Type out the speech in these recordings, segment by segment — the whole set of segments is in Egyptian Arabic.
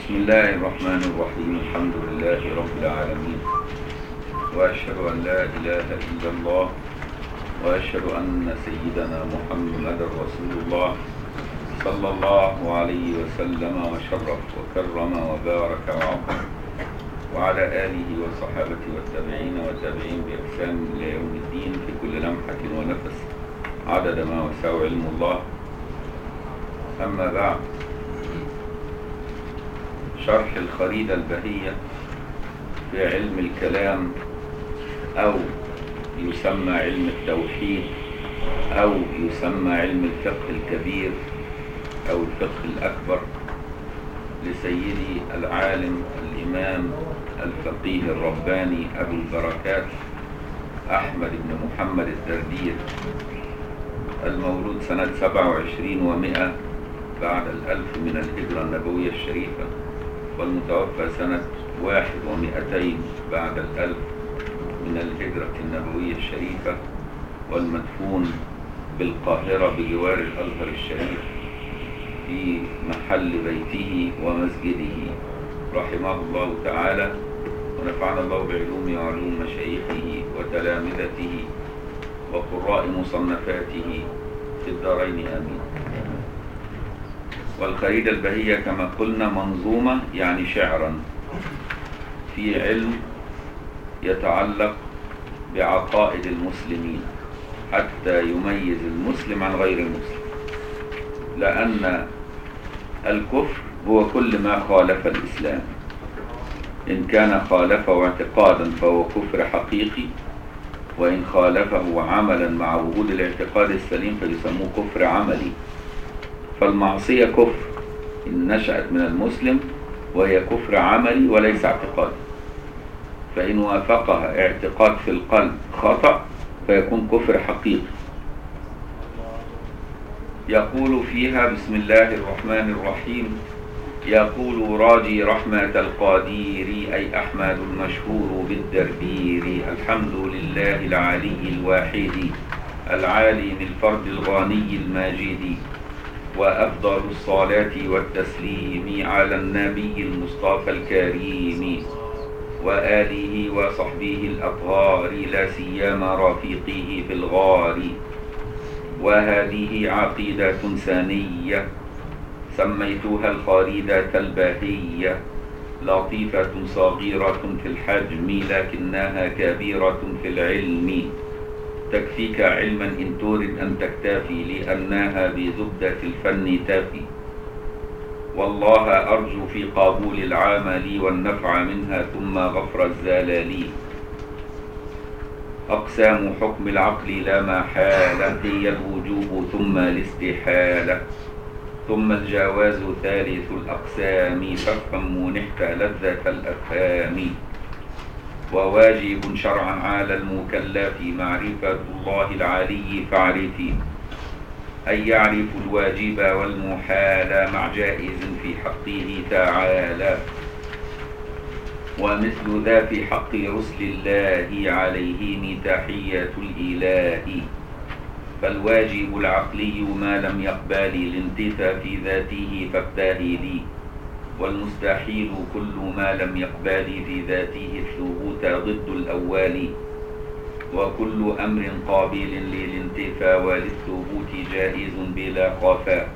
بسم الله الرحمن الرحيم الحمد لله رب العالمين وأشهد أن لا إله إلا الله وأشهد أن سيدنا محمد رسول الله صلى الله عليه وسلم وشرف وكرم وبارك وعظم وعلى آله وصحابته والتابعين والتابعين بإحسان إلى يوم الدين في كل لمحة ونفس عدد ما وسع علم الله أما بعد شرح الخريدة البهية في علم الكلام أو يسمى علم التوحيد أو يسمى علم الفقه الكبير أو الفقه الأكبر لسيدي العالم الإمام الفقيه الرباني أبو البركات أحمد بن محمد الدردير المولود سنة 27 ومئة بعد الألف من الهجرة النبوية الشريفة والمتوفى سنة واحد ومئتين بعد الألف من الهجرة النبوية الشريفة والمدفون بالقاهرة بجوار الأزهر الشريف في محل بيته ومسجده رحمه الله تعالى ونفعنا الله بعلوم وعلوم مشايخه وتلامذته وقراء مصنفاته في الدارين آمين والخريدة البهية كما قلنا منظومة يعني شعرا في علم يتعلق بعقائد المسلمين حتى يميز المسلم عن غير المسلم لأن الكفر هو كل ما خالف الإسلام إن كان خالفه اعتقادا فهو كفر حقيقي وإن خالفه عملا مع وجود الاعتقاد السليم فيسموه كفر عملي فالمعصية كفر إن نشأت من المسلم وهي كفر عملي وليس اعتقادي فإن وافقها اعتقاد في القلب خطأ فيكون كفر حقيقي يقول فيها بسم الله الرحمن الرحيم يقول راجي رحمة القدير أي أحمد المشهور بالدربير الحمد لله العلي الواحد العالي الفرد الغني الماجد وأفضل الصلاة والتسليم على النبي المصطفى الكريم وآله وصحبه الأطهار لا سيما رفيقه في الغار وهذه عقيدة ثانية سميتها الخريدة البهية لطيفة صغيرة في الحجم لكنها كبيرة في العلم تكفيك علما إن تريد أن تكتفي لأنها بزبدة الفن تفي والله أرجو في قبول العمل والنفع منها ثم غفر الزلال أقسام حكم العقل لا محالة هي الوجوب ثم الاستحالة ثم الجواز ثالث الأقسام فافهم منحت لذة الأفهام وواجب شرعا على المكلف معرفة الله العلي فاعرفي أن يعرف الواجب والمحال مع جائز في حقه تعالى ومثل ذا في حق رسل الله عليهم تحية الإله فالواجب العقلي ما لم يقبل الانتفى في ذاته فابتهلي والمستحيل كل ما لم يقبل في ذاته الثبوت ضد الأول وكل أمر قابل للانتفاء وللثبوت جائز بلا خفاء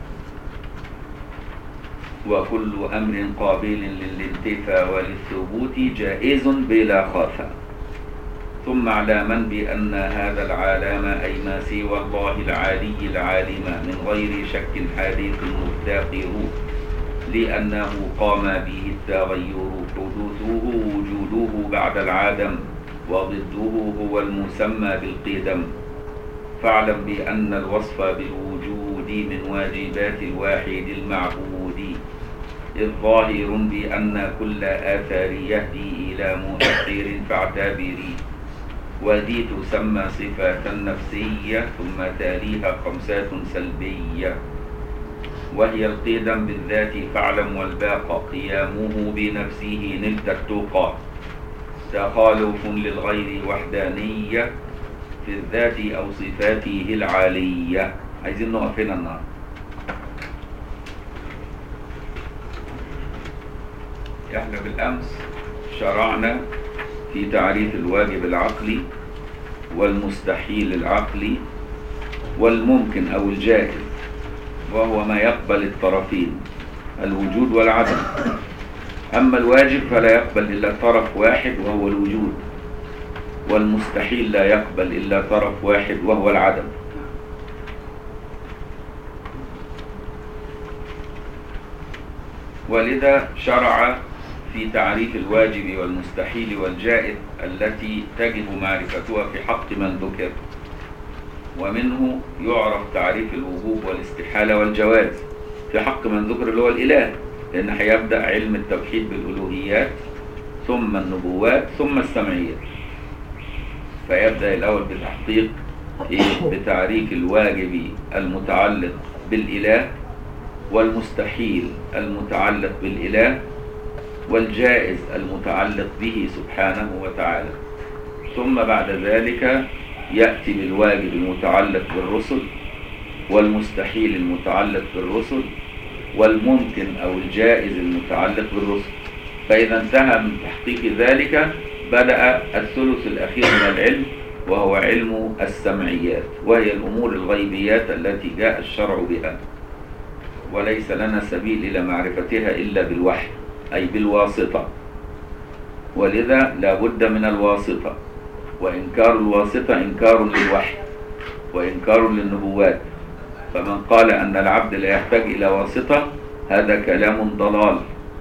وكل أمر قابل للانتفاء وللثبوت جائز بلا خفاء ثم اعلاما بأن هذا العالم أي ما سوى الله العالي العالم من غير شك حادث مفتقر لأنه قام به التغير حدوثه وجوده بعد العدم وضده هو المسمى بالقدم فاعلم بأن الوصف بالوجود من واجبات الواحد المعبود إذ ظاهر بأن كل آثار يهدي إلى مؤثر فاعتبري وذي تسمى صفات نفسية ثم تاليها خمسات سلبية وهي القدم بالذات فاعلم والباق قيامه بنفسه نلت التقى تخالف للغير وحدانية في الذات أو صفاته العالية عايزين نقف هنا النهارده احنا بالأمس شرعنا في تعريف الواجب العقلي والمستحيل العقلي والممكن أو الجائز وهو ما يقبل الطرفين الوجود والعدم أما الواجب فلا يقبل إلا طرف واحد وهو الوجود والمستحيل لا يقبل إلا طرف واحد وهو العدم ولذا شرع في تعريف الواجب والمستحيل والجائز التي تجب معرفتها في حق من ذكر ومنه يعرف تعريف الوجوب والاستحالة والجواز في حق من ذكر اللي هو الإله لأن هيبدأ علم التوحيد بالألوهيات ثم النبوات ثم السمعيات فيبدأ الأول بتحقيق إيه؟ بتعريف الواجب المتعلق بالإله والمستحيل المتعلق بالإله والجائز المتعلق به سبحانه وتعالى ثم بعد ذلك يأتي بالواجب المتعلق بالرسل والمستحيل المتعلق بالرسل والممكن أو الجائز المتعلق بالرسل فإذا انتهى من تحقيق ذلك بدأ الثلث الأخير من العلم وهو علم السمعيات وهي الأمور الغيبيات التي جاء الشرع بها وليس لنا سبيل إلى معرفتها إلا بالوحي أي بالواسطة ولذا لا بد من الواسطة وإنكار الواسطة إنكار للوحي وإنكار للنبوات فمن قال أن العبد لا يحتاج إلى واسطة هذا كلام ضلال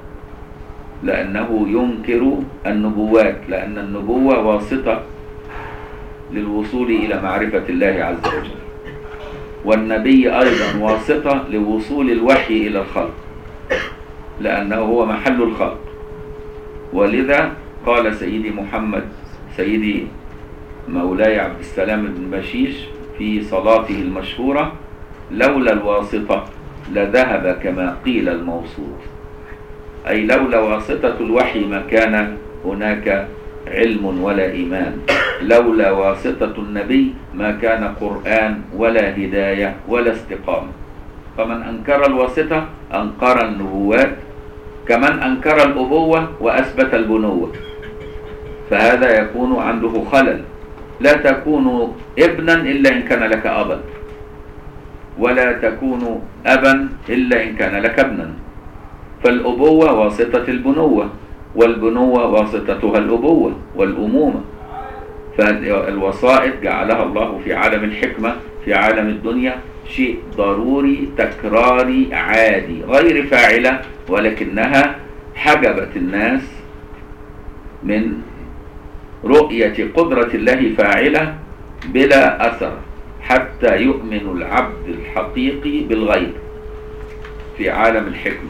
لأنه ينكر النبوات لأن النبوة واسطة للوصول إلى معرفة الله عز وجل والنبي أيضا واسطة لوصول الوحي إلى الخلق لأنه هو محل الخلق ولذا قال سيدي محمد سيدي مولاي عبد السلام بن بشيش في صلاته المشهورة لولا الواسطة لذهب كما قيل الموصول أي لولا واسطة الوحي ما كان هناك علم ولا إيمان لولا واسطة النبي ما كان قرآن ولا هداية ولا استقامة فمن أنكر الواسطة أنكر النبوات كمن أنكر الأبوة وأثبت البنوة فهذا يكون عنده خلل لا تكون ابنا إلا إن كان لك أبا ولا تكون أبا إلا إن كان لك ابنا فالأبوة واسطة البنوة والبنوة واسطتها الأبوة والأمومة فالوسائط جعلها الله في عالم الحكمة في عالم الدنيا شيء ضروري تكراري عادي غير فاعلة ولكنها حجبت الناس من رؤية قدرة الله فاعلة بلا أثر حتى يؤمن العبد الحقيقي بالغيب في عالم الحكمة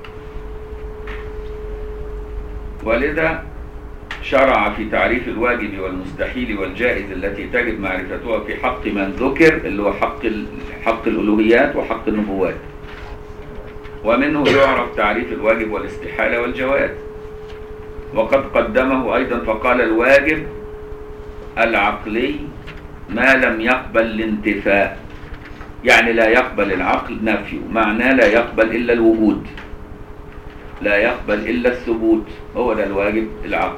ولذا شرع في تعريف الواجب والمستحيل والجائز التي تجب معرفتها في حق من ذكر اللي هو حق حق الألوهيات وحق النبوات ومنه يعرف تعريف الواجب والاستحالة والجواز وقد قدمه أيضا فقال الواجب العقلي ما لم يقبل الانتفاء يعني لا يقبل العقل نفيه معناه لا يقبل إلا الوجود لا يقبل إلا الثبوت هو ده الواجب العقل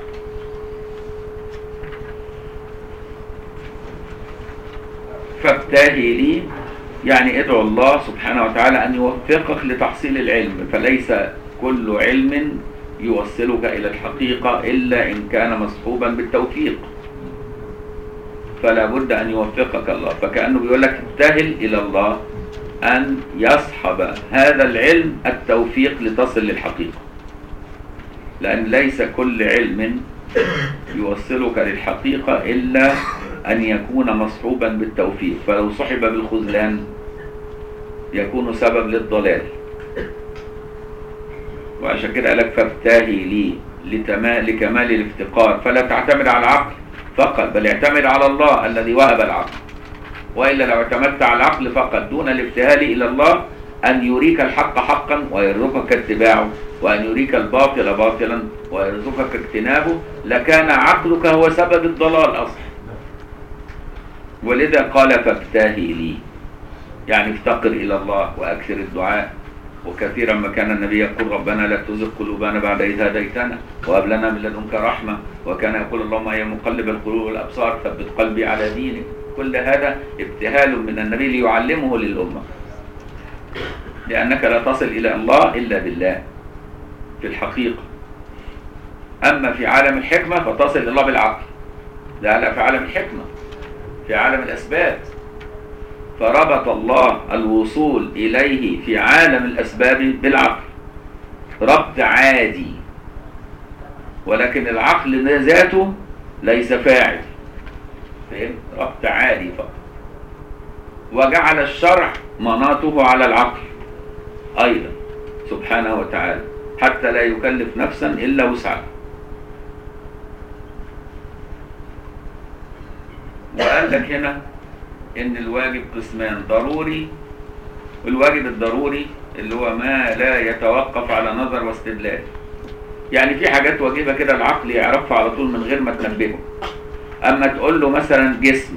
فابتهي لي يعني ادعو الله سبحانه وتعالى أن يوفقك لتحصيل العلم فليس كل علم يوصلك إلى الحقيقة إلا إن كان مصحوبا بالتوفيق فلا بد أن يوفقك الله فكأنه بيقول لك ابتهل إلى الله أن يصحب هذا العلم التوفيق لتصل للحقيقة لأن ليس كل علم يوصلك للحقيقة إلا أن يكون مصحوبا بالتوفيق فلو صحب بالخذلان يكون سبب للضلال وعشان كده قالك فابتهي لي لكمال الافتقار فلا تعتمد على العقل فقط بل اعتمد على الله الذي وهب العقل وإلا لو اعتمدت على العقل فقط دون الابتهال إلى الله أن يريك الحق حقا ويرزقك اتباعه وأن يريك الباطل باطلا ويرزقك اجتنابه لكان عقلك هو سبب الضلال أصلا ولذا قال فابتهي لي يعني افتقر إلى الله وأكثر الدعاء وكثيرا ما كان النبي يقول ربنا لا تزغ قلوبنا بعد إذ هديتنا وهب لنا من لدنك رحمة وكان يقول اللهم يا مقلب القلوب والأبصار ثبت قلبي على دينك كل هذا ابتهال من النبي ليعلمه للأمة لأنك لا تصل إلى الله إلا بالله في الحقيقة أما في عالم الحكمة فتصل إلى الله بالعقل لا لا في عالم الحكمة في عالم الأسباب فربط الله الوصول إليه في عالم الأسباب بالعقل ربط عادي ولكن العقل ذاته ليس فاعل فهم؟ ربط عادي فقط وجعل الشرع مناطه على العقل أيضا سبحانه وتعالى حتى لا يكلف نفسا إلا وسعها وقال لك هنا ان الواجب قسمان ضروري والواجب الضروري اللي هو ما لا يتوقف على نظر واستدلال يعني في حاجات واجبه كده العقل يعرفها على طول من غير ما تنبهه اما تقول له مثلا جسم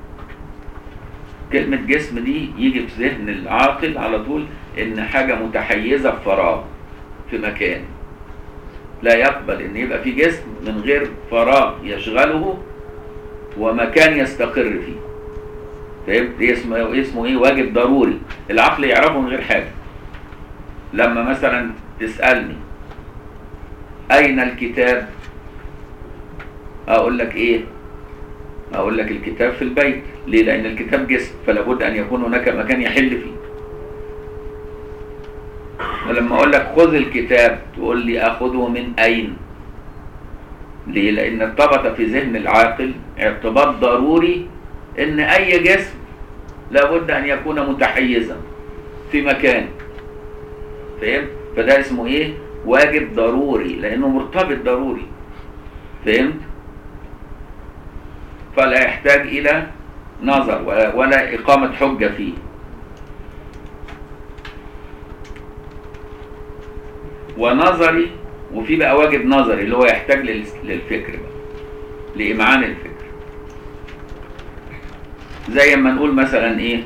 كلمة جسم دي يجي في ذهن العاقل على طول ان حاجة متحيزة في فراغ في مكان لا يقبل ان يبقى في جسم من غير فراغ يشغله ومكان يستقر فيه فهمت اسمه اسمه ايه واجب ضروري العقل يعرفه من غير حاجه لما مثلا تسالني اين الكتاب اقول لك ايه اقول لك الكتاب في البيت ليه لان الكتاب جسم فلا بد ان يكون هناك مكان يحل فيه ولما اقول لك خذ الكتاب تقول لي اخذه من اين ليه لان ارتبط في ذهن العاقل ارتباط ضروري ان اي جسم لابد ان يكون متحيزا في مكان فهمت فده اسمه ايه واجب ضروري لانه مرتبط ضروري فهمت فلا يحتاج الى نظر ولا, ولا اقامه حجه فيه ونظري وفي بقى واجب نظري اللي هو يحتاج للفكر بقى لإمعان الفكر زي ما نقول مثلا ايه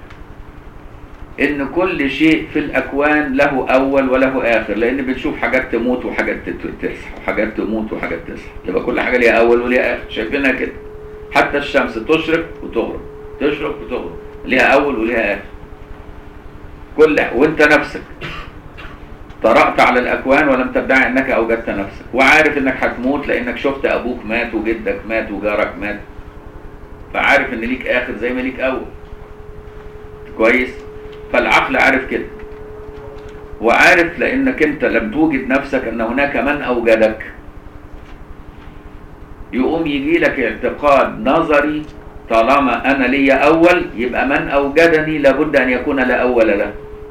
ان كل شيء في الاكوان له اول وله اخر لان بنشوف حاجات تموت وحاجات تصحى وحاجات تموت وحاجات تصحى يبقى كل حاجه ليها اول وليها اخر شايفينها كده حتى الشمس تشرق وتغرب تشرق وتغرب ليها اول وليها اخر كل وانت نفسك طرأت على الأكوان ولم تدعي أنك أوجدت نفسك وعارف أنك هتموت لأنك شفت أبوك مات وجدك مات وجارك مات فعارف أن ليك آخر زي ما ليك أول كويس فالعقل عارف كده وعارف لأنك أنت لم توجد نفسك أن هناك من أوجدك يقوم يجي لك اعتقاد نظري طالما أنا لي أول يبقى من أوجدني لابد أن يكون لا أول له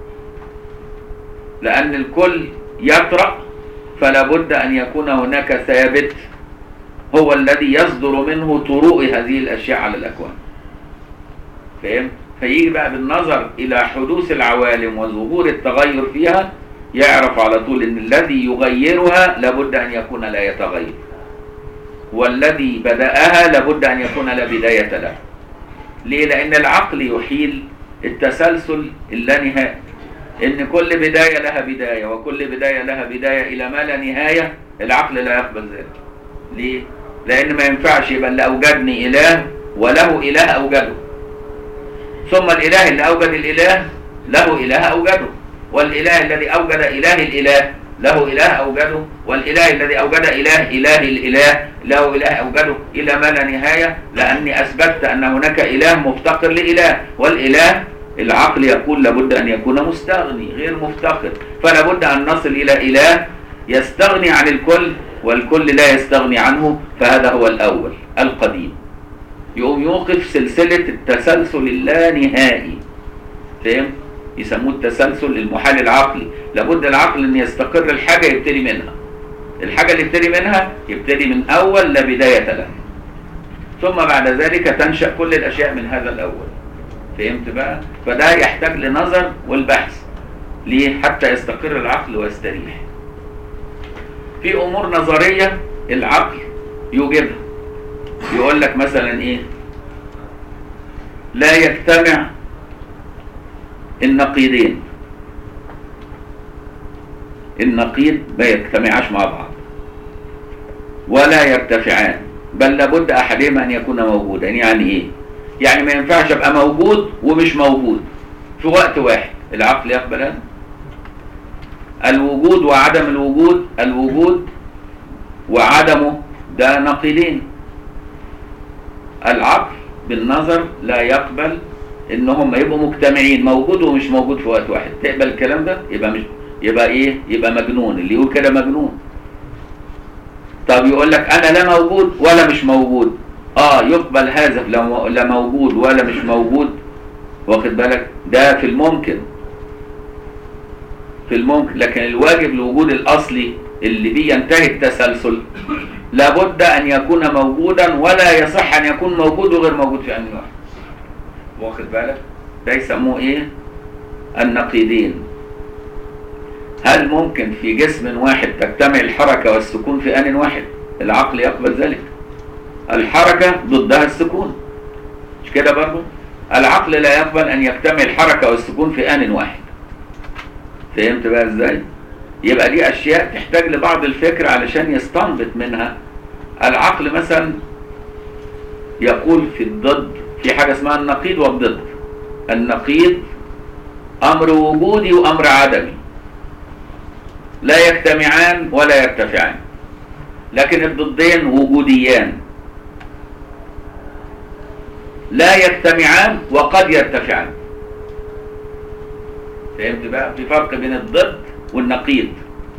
لأن الكل يطرأ فلا بد أن يكون هناك ثابت هو الذي يصدر منه طروء هذه الأشياء على الأكوان فهم؟ فيجي بقى بالنظر إلى حدوث العوالم وظهور التغير فيها يعرف على طول أن الذي يغيرها لابد أن يكون لا يتغير والذي بدأها لابد أن يكون لا بداية له ليه؟ لأن العقل يحيل التسلسل اللانهائي ان كل بداية لها بداية وكل بداية لها بداية الى ما لا نهاية العقل لا يقبل ذلك ليه لان ما ينفعش يبقى اللي اوجدني اله وله اله اوجده ثم الاله اللي اوجد الاله له اله اوجده والاله الذي اوجد اله الاله له اله اوجده والاله الذي اوجد اله اله الاله له اله اوجده الى ما لا نهاية لاني اثبتت ان هناك اله مفتقر لاله والاله العقل يقول لابد أن يكون مستغني غير مفتقر فلا بد أن نصل إلى إله يستغني عن الكل والكل لا يستغني عنه فهذا هو الأول القديم يقوم يوقف سلسلة التسلسل اللانهائي فهم؟ يسموه التسلسل المحال العقلي لابد العقل أن يستقر الحاجة يبتدي منها الحاجة اللي يبتدي منها يبتدي من أول لا بداية له ثم بعد ذلك تنشأ كل الأشياء من هذا الأول فهمت بقى فده يحتاج لنظر والبحث ليه حتى يستقر العقل ويستريح في امور نظريه العقل يوجبها يقول لك مثلا ايه لا يجتمع النقيضين النقيض ما يجتمعاش مع بعض ولا يرتفعان بل لابد احدهما ان يكون موجودا يعني ايه يعني ما ينفعش ابقى موجود ومش موجود في وقت واحد العقل يقبل هذا الوجود وعدم الوجود الوجود وعدمه ده نقيضين العقل بالنظر لا يقبل ان هم يبقوا مجتمعين موجود ومش موجود في وقت واحد تقبل الكلام ده يبقى مش يبقى ايه يبقى مجنون اللي يقول كده مجنون طب يقول لك انا لا موجود ولا مش موجود اه يقبل هذا لو لا موجود ولا مش موجود واخد بالك ده في الممكن في الممكن لكن الواجب الوجود الاصلي اللي بيه ينتهي التسلسل لابد ان يكون موجودا ولا يصح ان يكون موجود وغير موجود في ان واحد واخد بالك ده يسموه ايه النقيضين هل ممكن في جسم واحد تجتمع الحركة والسكون في آن واحد العقل يقبل ذلك الحركة ضدها السكون مش كده برضو العقل لا يقبل أن يجتمع الحركة والسكون في آن واحد فهمت بقى ازاي يبقى دي أشياء تحتاج لبعض الفكر علشان يستنبط منها العقل مثلا يقول في الضد في حاجة اسمها النقيض والضد النقيض أمر وجودي وأمر عدمي لا يجتمعان ولا يرتفعان لكن الضدين وجوديان لا يجتمعان وقد يرتفعان فهمت بقى في فرق بين الضد والنقيض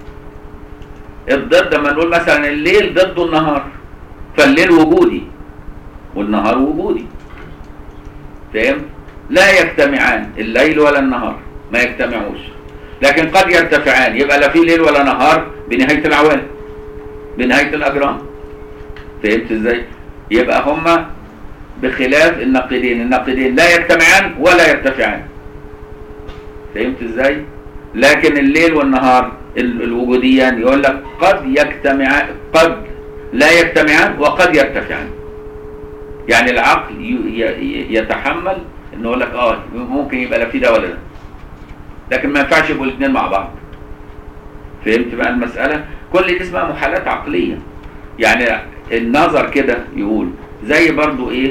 الضد لما نقول مثلا الليل ضده النهار فالليل وجودي والنهار وجودي فهمت لا يجتمعان الليل ولا النهار ما يجتمعوش لكن قد يرتفعان يبقى لا في ليل ولا نهار بنهاية العوالم بنهاية الأجرام فهمت ازاي يبقى هما بخلاف النقيضين النقيضين لا يجتمعان ولا يرتفعان فهمت ازاي لكن الليل والنهار ال- الوجوديان يقول لك قد يجتمعان قد لا يجتمعان وقد يرتفعان يعني العقل ي- ي- يتحمل انه يقول لك اه ممكن يبقى لا في ده ولا ده لكن ما ينفعش يبقوا الاثنين مع بعض فهمت بقى المسألة كل دي اسمها محالات عقلية يعني النظر كده يقول زي برضو ايه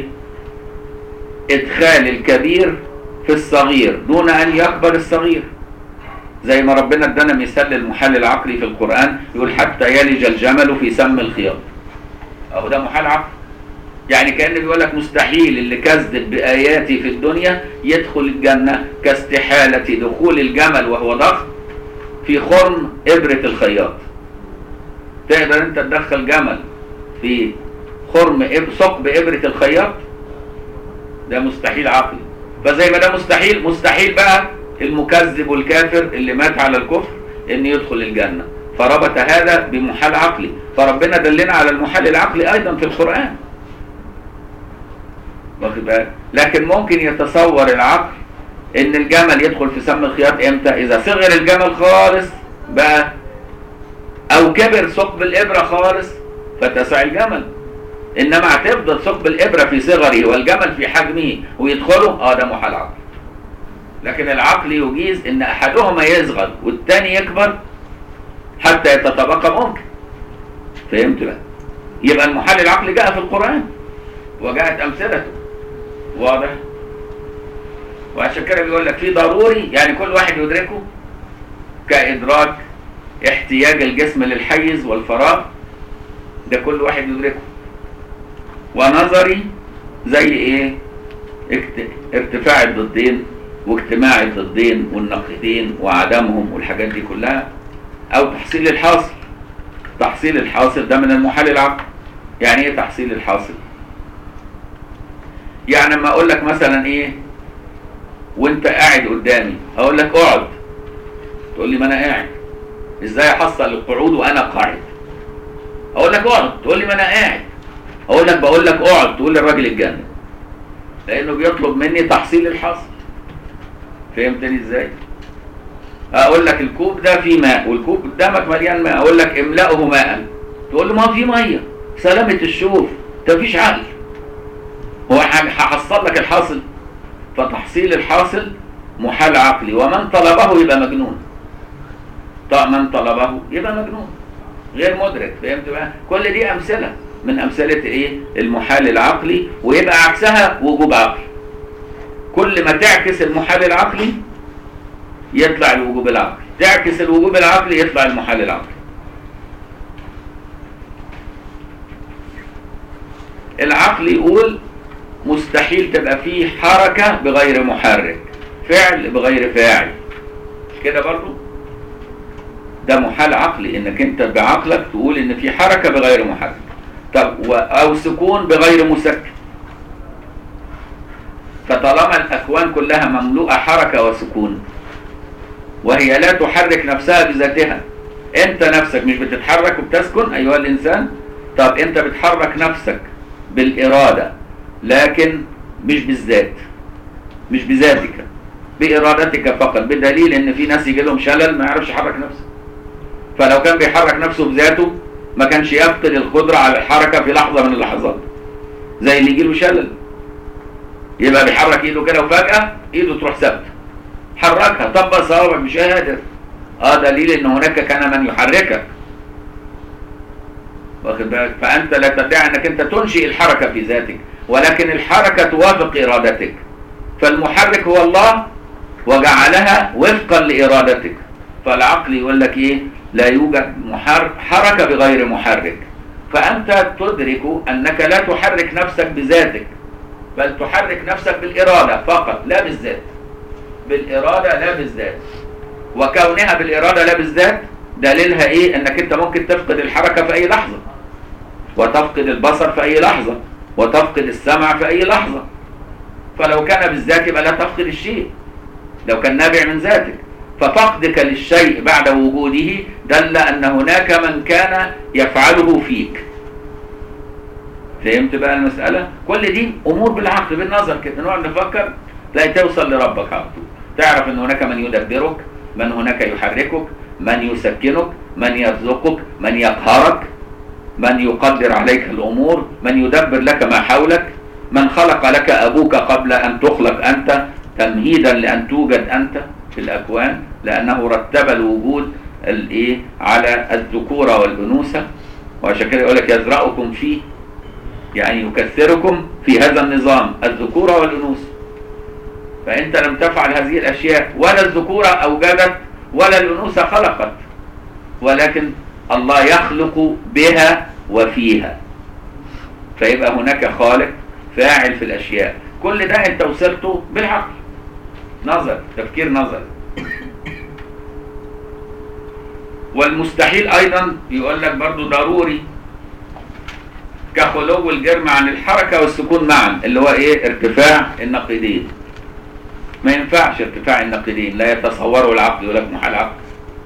ادخال الكبير في الصغير دون ان يكبر الصغير زي ما ربنا ادانا مثال للمحال العقلي في القرآن يقول حتى يلج الجمل في سم الخياط اهو ده محال عقلي يعني كأنه بيقول لك مستحيل اللي كذب بآياتي في الدنيا يدخل الجنة كاستحالة دخول الجمل وهو ضخم في خرم إبرة الخياط تقدر انت تدخل جمل في خرم إب... ثقب إبرة الخياط ده مستحيل عقلي فزي ما ده مستحيل مستحيل بقى المكذب والكافر اللي مات على الكفر ان يدخل الجنة فربط هذا بمحال عقلي فربنا دلنا على المحال العقلي ايضا في القرآن واخد بالك لكن ممكن يتصور العقل ان الجمل يدخل في سم الخياط امتى اذا صغر الجمل خالص بقى او كبر ثقب الابره خالص فتسع الجمل انما هتفضل ثقب الابره في صغره والجمل في حجمه ويدخله اه ده محال عقل لكن العقل يجيز ان احدهما يصغر والثاني يكبر حتى يتطابق ممكن فهمت بقى يبقى المحال العقلي جاء في القران وجاءت امثلته واضح وعشان كده بيقول لك في ضروري يعني كل واحد يدركه كادراك احتياج الجسم للحيز والفراغ ده كل واحد يدركه ونظري زي ايه اكت... ارتفاع الضدين واجتماع الضدين والنقيضين وعدمهم والحاجات دي كلها او تحصيل الحاصل تحصيل الحاصل ده من المحال العقل يعني ايه تحصيل الحاصل يعني لما اقول لك مثلا ايه وانت قاعد قدامي اقول لك اقعد تقول لي ما انا قاعد ازاي احصل القعود وانا قاعد اقول لك اقعد تقول لي ما انا قاعد اقول لك بقول لك اقعد تقول لي الراجل الجنة لانه بيطلب مني تحصيل الحاصل فهمتني ازاي اقول لك الكوب ده فيه ماء والكوب قدامك مليان ماء اقول لك املأه ماء تقول له ما في ميه سلامة الشوف ده مفيش عقل هو هحصل لك الحاصل فتحصيل الحاصل محال عقلي ومن طلبه يبقى مجنون طاء من طلبه يبقى مجنون غير مدرك فهمت بقى كل دي امثله من امثله ايه المحال العقلي ويبقى عكسها وجوب عقلي كل ما تعكس المحال العقلي يطلع الوجوب العقلي تعكس الوجوب العقلي يطلع المحال العقلي العقل يقول مستحيل تبقى فيه حركة بغير محرك فعل بغير فاعل مش كده برضو ده محال عقلي انك انت بعقلك تقول ان في حركة بغير محرك طب و- او سكون بغير مسكن فطالما الاكوان كلها مملوءة حركة وسكون وهي لا تحرك نفسها بذاتها انت نفسك مش بتتحرك وبتسكن ايها الانسان طب انت بتحرك نفسك بالارادة لكن مش بالذات مش بذاتك بارادتك فقط بدليل ان في ناس يجي لهم شلل ما يعرفش يحرك نفسه فلو كان بيحرك نفسه بذاته ما كانش يفقد القدرة على الحركة في لحظة من اللحظات زي اللي يجي له شلل يبقى بيحرك ايده كده وفجأة ايده تروح ثابته حركها طبق صوابعك مش قادر اه دليل ان هناك كان من يحركك واخد بالك فانت لا تدعي انك انت تنشئ الحركه في ذاتك ولكن الحركه توافق ارادتك فالمحرك هو الله وجعلها وفقا لارادتك فالعقل يقول لك ايه لا يوجد محر حركه بغير محرك فانت تدرك انك لا تحرك نفسك بذاتك بل تحرك نفسك بالاراده فقط لا بالذات بالاراده لا بالذات وكونها بالاراده لا بالذات دليلها ايه انك انت ممكن تفقد الحركه في اي لحظه وتفقد البصر في اي لحظه وتفقد السمع في اي لحظه فلو كان بالذات يبقى لا تفقد الشيء لو كان نابع من ذاتك ففقدك للشيء بعد وجوده دل ان هناك من كان يفعله فيك فهمت بقى المسألة؟ كل دي أمور بالعقل بالنظر كده نقعد نفكر تلاقي توصل لربك على طول تعرف ان هناك من يدبرك من هناك يحركك من يسكنك من يرزقك من يقهرك من يقدر عليك الأمور من يدبر لك ما حولك من خلق لك أبوك قبل أن تخلق أنت تمهيدا لأن توجد أنت في الأكوان لأنه رتب الوجود الإيه على الذكورة والأنوثة وعشان كده يقول لك يزرعكم فيه يعني يكثركم في هذا النظام الذكورة والأنوثة فأنت لم تفعل هذه الأشياء ولا الذكورة أوجدت ولا الأنوثة خلقت ولكن الله يخلق بها وفيها فيبقى هناك خالق فاعل في الأشياء كل ده أنت وصلته بالعقل نظر تفكير نظر والمستحيل أيضا يقول لك برضو ضروري كخلو الجرم عن الحركة والسكون معا اللي هو ايه ارتفاع النقيضين ما ينفعش ارتفاع النقيضين لا يتصوره العقل يقول لك محال عقل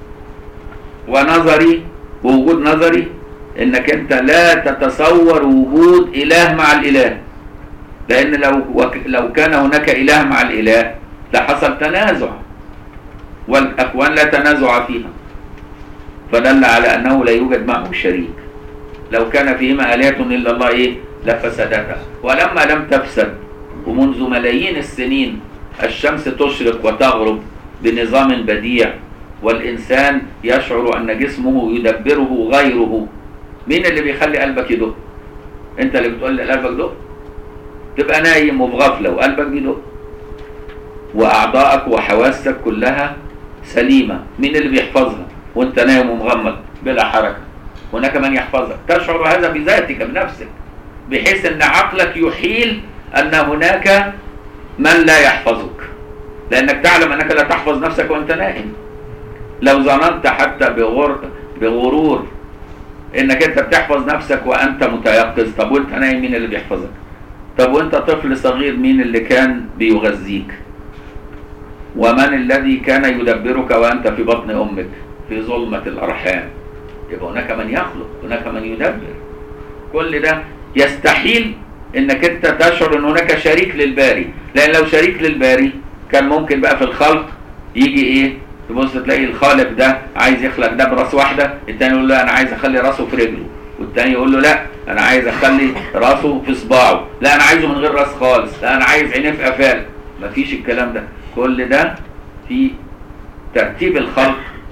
ونظري ووجود نظري انك انت لا تتصور وجود اله مع الاله لان لو لو كان هناك اله مع الاله لحصل تنازع والاكوان لا تنازع فيها فدل على انه لا يوجد معه شريك لو كان فيهما آلهة إلا الله إيه لفسدتا ولما لم تفسد ومنذ ملايين السنين الشمس تشرق وتغرب بنظام بديع والإنسان يشعر أن جسمه يدبره غيره مين اللي بيخلي قلبك يدق انت اللي بتقول لي قلبك دق تبقى نايم وفي غفلة وقلبك بيدق وأعضائك وحواسك كلها سليمة مين اللي بيحفظها وانت نايم ومغمض بلا حركة هناك من يحفظك تشعر هذا بذاتك بنفسك بحيث ان عقلك يحيل ان هناك من لا يحفظك لانك تعلم انك لا تحفظ نفسك وانت نائم لو ظننت حتى بغر بغرور انك انت بتحفظ نفسك وانت متيقظ طب وانت نايم مين اللي بيحفظك طب وانت طفل صغير مين اللي كان بيغذيك ومن الذي كان يدبرك وانت في بطن امك في ظلمة الارحام يبقى هناك من يخلق هناك من يدبر كل ده يستحيل انك انت تشعر ان هناك شريك للباري لان لو شريك للباري كان ممكن بقى في الخلق يجي ايه تبص تلاقي الخالق ده عايز يخلق ده براس واحده التاني يقول له انا عايز اخلي راسه في رجله والتاني يقول له لا انا عايز اخلي راسه في صباعه لا انا عايزه من غير راس خالص لا انا عايز عينيه في قفاه مفيش الكلام ده كل ده في ترتيب الخلق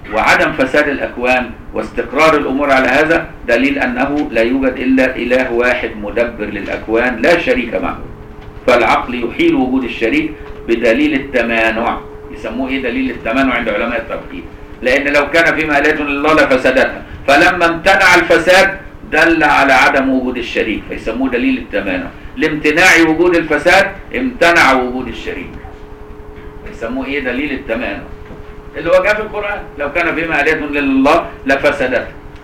وعدم فساد الأكوان واستقرار الأمور على هذا دليل أنه لا يوجد إلا إله واحد مدبر للأكوان لا شريك معه فالعقل يحيل وجود الشريك بدليل التمانع يسموه إيه دليل التمانع عند علماء التوحيد لأن لو كان فيما آلهة لله لفسدتها فلما امتنع الفساد دل على عدم وجود الشريك فيسموه دليل التمانع لامتناع وجود الفساد امتنع وجود الشريك يسموه ايه دليل التمانع اللي هو جاء في القرآن لو كان فيما آلهة لله لفسدت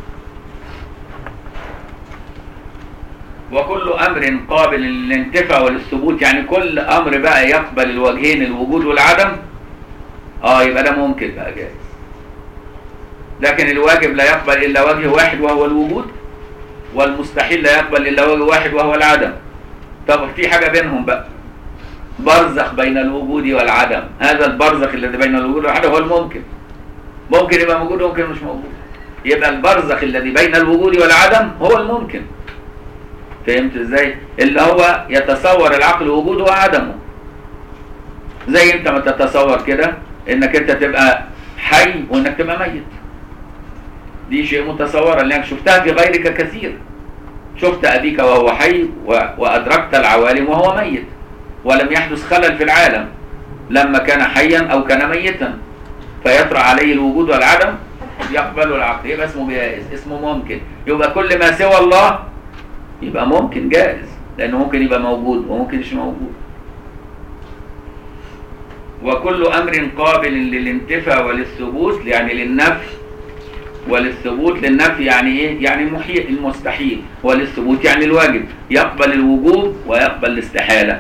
وكل أمر قابل للانتفاع وللثبوت يعني كل أمر بقى يقبل الوجهين الوجود والعدم اه يبقى ده ممكن بقى جائز لكن الواجب لا يقبل إلا وجه واحد وهو الوجود والمستحيل لا يقبل إلا وجه واحد وهو العدم طب في حاجة بينهم بقى برزخ بين الوجود والعدم هذا البرزخ الذي بين الوجود والعدم هو الممكن ممكن يبقى موجود وممكن مش موجود يبقى البرزخ الذي بين الوجود والعدم هو الممكن فهمت ازاي اللي هو يتصور العقل وجوده وعدمه زي انت ما تتصور كده انك انت تبقى حي وانك تبقى ميت دي شيء متصور لانك شفتها في غيرك كثير شفت ابيك وهو حي و... وادركت العوالم وهو ميت ولم يحدث خلل في العالم لما كان حيا او كان ميتا فيطرأ عليه الوجود والعدم يقبل العقل يبقى اسمه جائز اسمه ممكن يبقى كل ما سوى الله يبقى ممكن جائز لانه ممكن يبقى موجود وممكن مش موجود وكل امر قابل للانتفاء وللثبوت يعني للنفي وللثبوت للنفي يعني ايه يعني محيي المستحيل وللثبوت يعني الواجب يقبل الوجوب ويقبل الاستحاله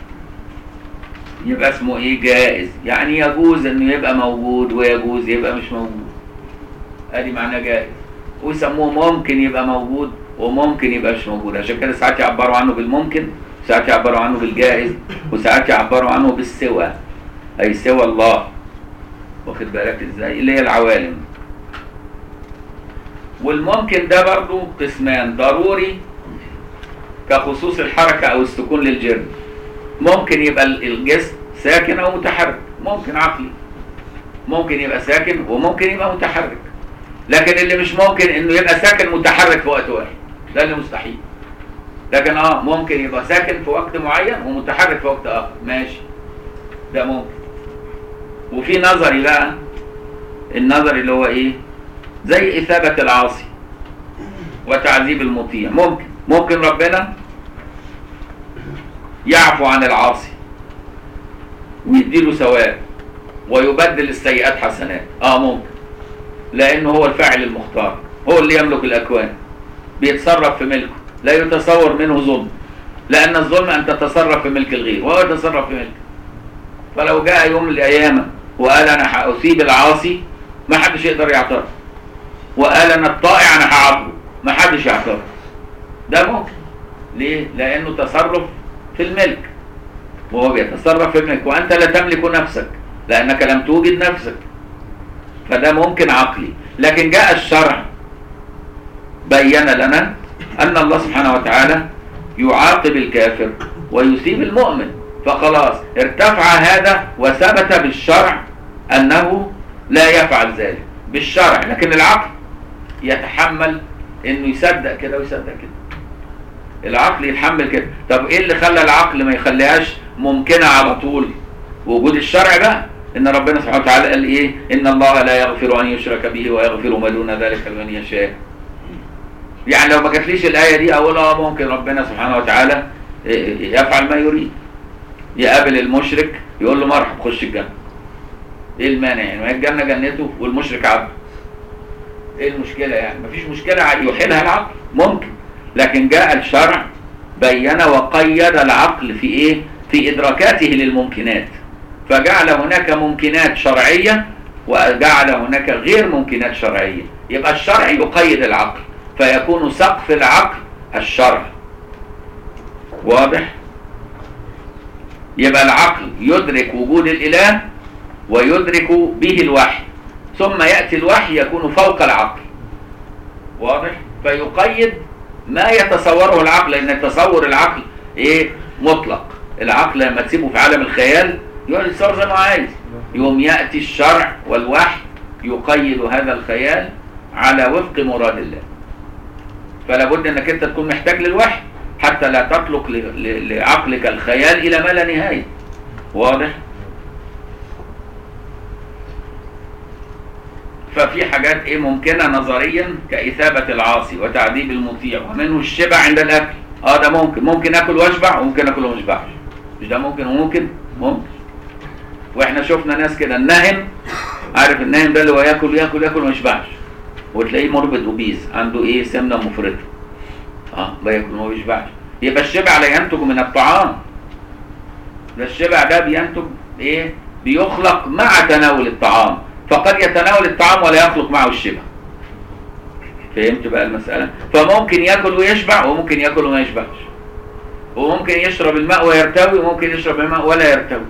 يبقى اسمه ايه جائز يعني يجوز انه يبقى موجود ويجوز يبقى مش موجود ادي معناه جائز ويسموه ممكن يبقى موجود وممكن يبقى مش موجود عشان كده ساعات يعبروا عنه بالممكن ساعات يعبروا عنه بالجائز وساعات يعبروا عنه بالسوى اي سوى الله واخد بالك ازاي اللي هي العوالم والممكن ده برضو قسمان ضروري كخصوص الحركة او السكون للجرم ممكن يبقى الجسم ساكن او متحرك ممكن عقلي ممكن يبقى ساكن وممكن يبقى متحرك لكن اللي مش ممكن انه يبقى ساكن متحرك في وقت واحد ده اللي مستحيل لكن اه ممكن يبقى ساكن في وقت معين ومتحرك في وقت اخر ماشي ده ممكن وفي نظري بقى النظري اللي هو ايه زي اثابة العاصي وتعذيب المطيع ممكن ممكن ربنا يعفو عن العاصي ويديله ثواب ويبدل السيئات حسنات اه ممكن لانه هو الفاعل المختار هو اللي يملك الاكوان بيتصرف في ملكه لا يتصور منه ظلم لان الظلم ان تتصرف في ملك الغير وهو يتصرف في ملكه فلو جاء يوم من الايام وقال انا هاسيب العاصي ما حدش يقدر يعترض وقال انا الطائع انا هعاقبه ما حدش يعترض ده ممكن ليه لانه تصرف في الملك وهو بيتصرف في الملك وانت لا تملك نفسك لانك لم توجد نفسك فده ممكن عقلي لكن جاء الشرع بين لنا ان الله سبحانه وتعالى يعاقب الكافر ويثيب المؤمن فخلاص ارتفع هذا وثبت بالشرع انه لا يفعل ذلك بالشرع لكن العقل يتحمل انه يصدق كده ويصدق كده العقل يتحمل كده طب ايه اللي خلى العقل ما يخليهاش ممكنه على طول وجود الشرع بقى ان ربنا سبحانه وتعالى قال ايه ان الله لا يغفر ان يشرك به ويغفر ما دون ذلك لمن يشاء يعني لو ما جاتليش الايه دي اقول اه ممكن ربنا سبحانه وتعالى يفعل ما يريد يقابل المشرك يقول له مرحب خش الجنه ايه المانع يعني ما هي الجنه جنته والمشرك عبده ايه المشكله يعني مفيش مشكله يحيلها العقل ممكن لكن جاء الشرع بين وقيد العقل في ايه في ادراكاته للممكنات فجعل هناك ممكنات شرعيه وجعل هناك غير ممكنات شرعيه يبقى الشرع يقيد العقل فيكون سقف العقل الشرع واضح يبقى العقل يدرك وجود الاله ويدرك به الوحي ثم ياتي الوحي يكون فوق العقل واضح فيقيد ما يتصوره العقل لان تصور العقل ايه مطلق العقل لما تسيبه في عالم الخيال يقعد يتصور زي ما عايز يوم ياتي الشرع والوحي يقيد هذا الخيال على وفق مراد الله فلا بد انك انت تكون محتاج للوحي حتى لا تطلق ل- ل- لعقلك الخيال الى ما لا نهايه واضح ففي حاجات ايه ممكنه نظريا كاثابه العاصي وتعذيب المطيع ومنه الشبع عند الاكل اه ده ممكن ممكن اكل واشبع وممكن اكل وما اشبعش مش ده ممكن وممكن ممكن واحنا شفنا ناس كده النهم عارف النهم ده اللي هو ياكل ياكل ياكل وما يشبعش وتلاقيه مربط اوبيز عنده ايه سمنه مفرطه اه بياكل وما بيشبعش يبقى الشبع لا ينتج من الطعام ده الشبع ده بينتج ايه بيخلق مع تناول الطعام فقد يتناول الطعام ولا يخلق معه الشبع فهمت بقى المسألة فممكن ياكل ويشبع وممكن ياكل وما يشبعش وممكن يشرب الماء ويرتوي وممكن يشرب الماء ولا يرتوي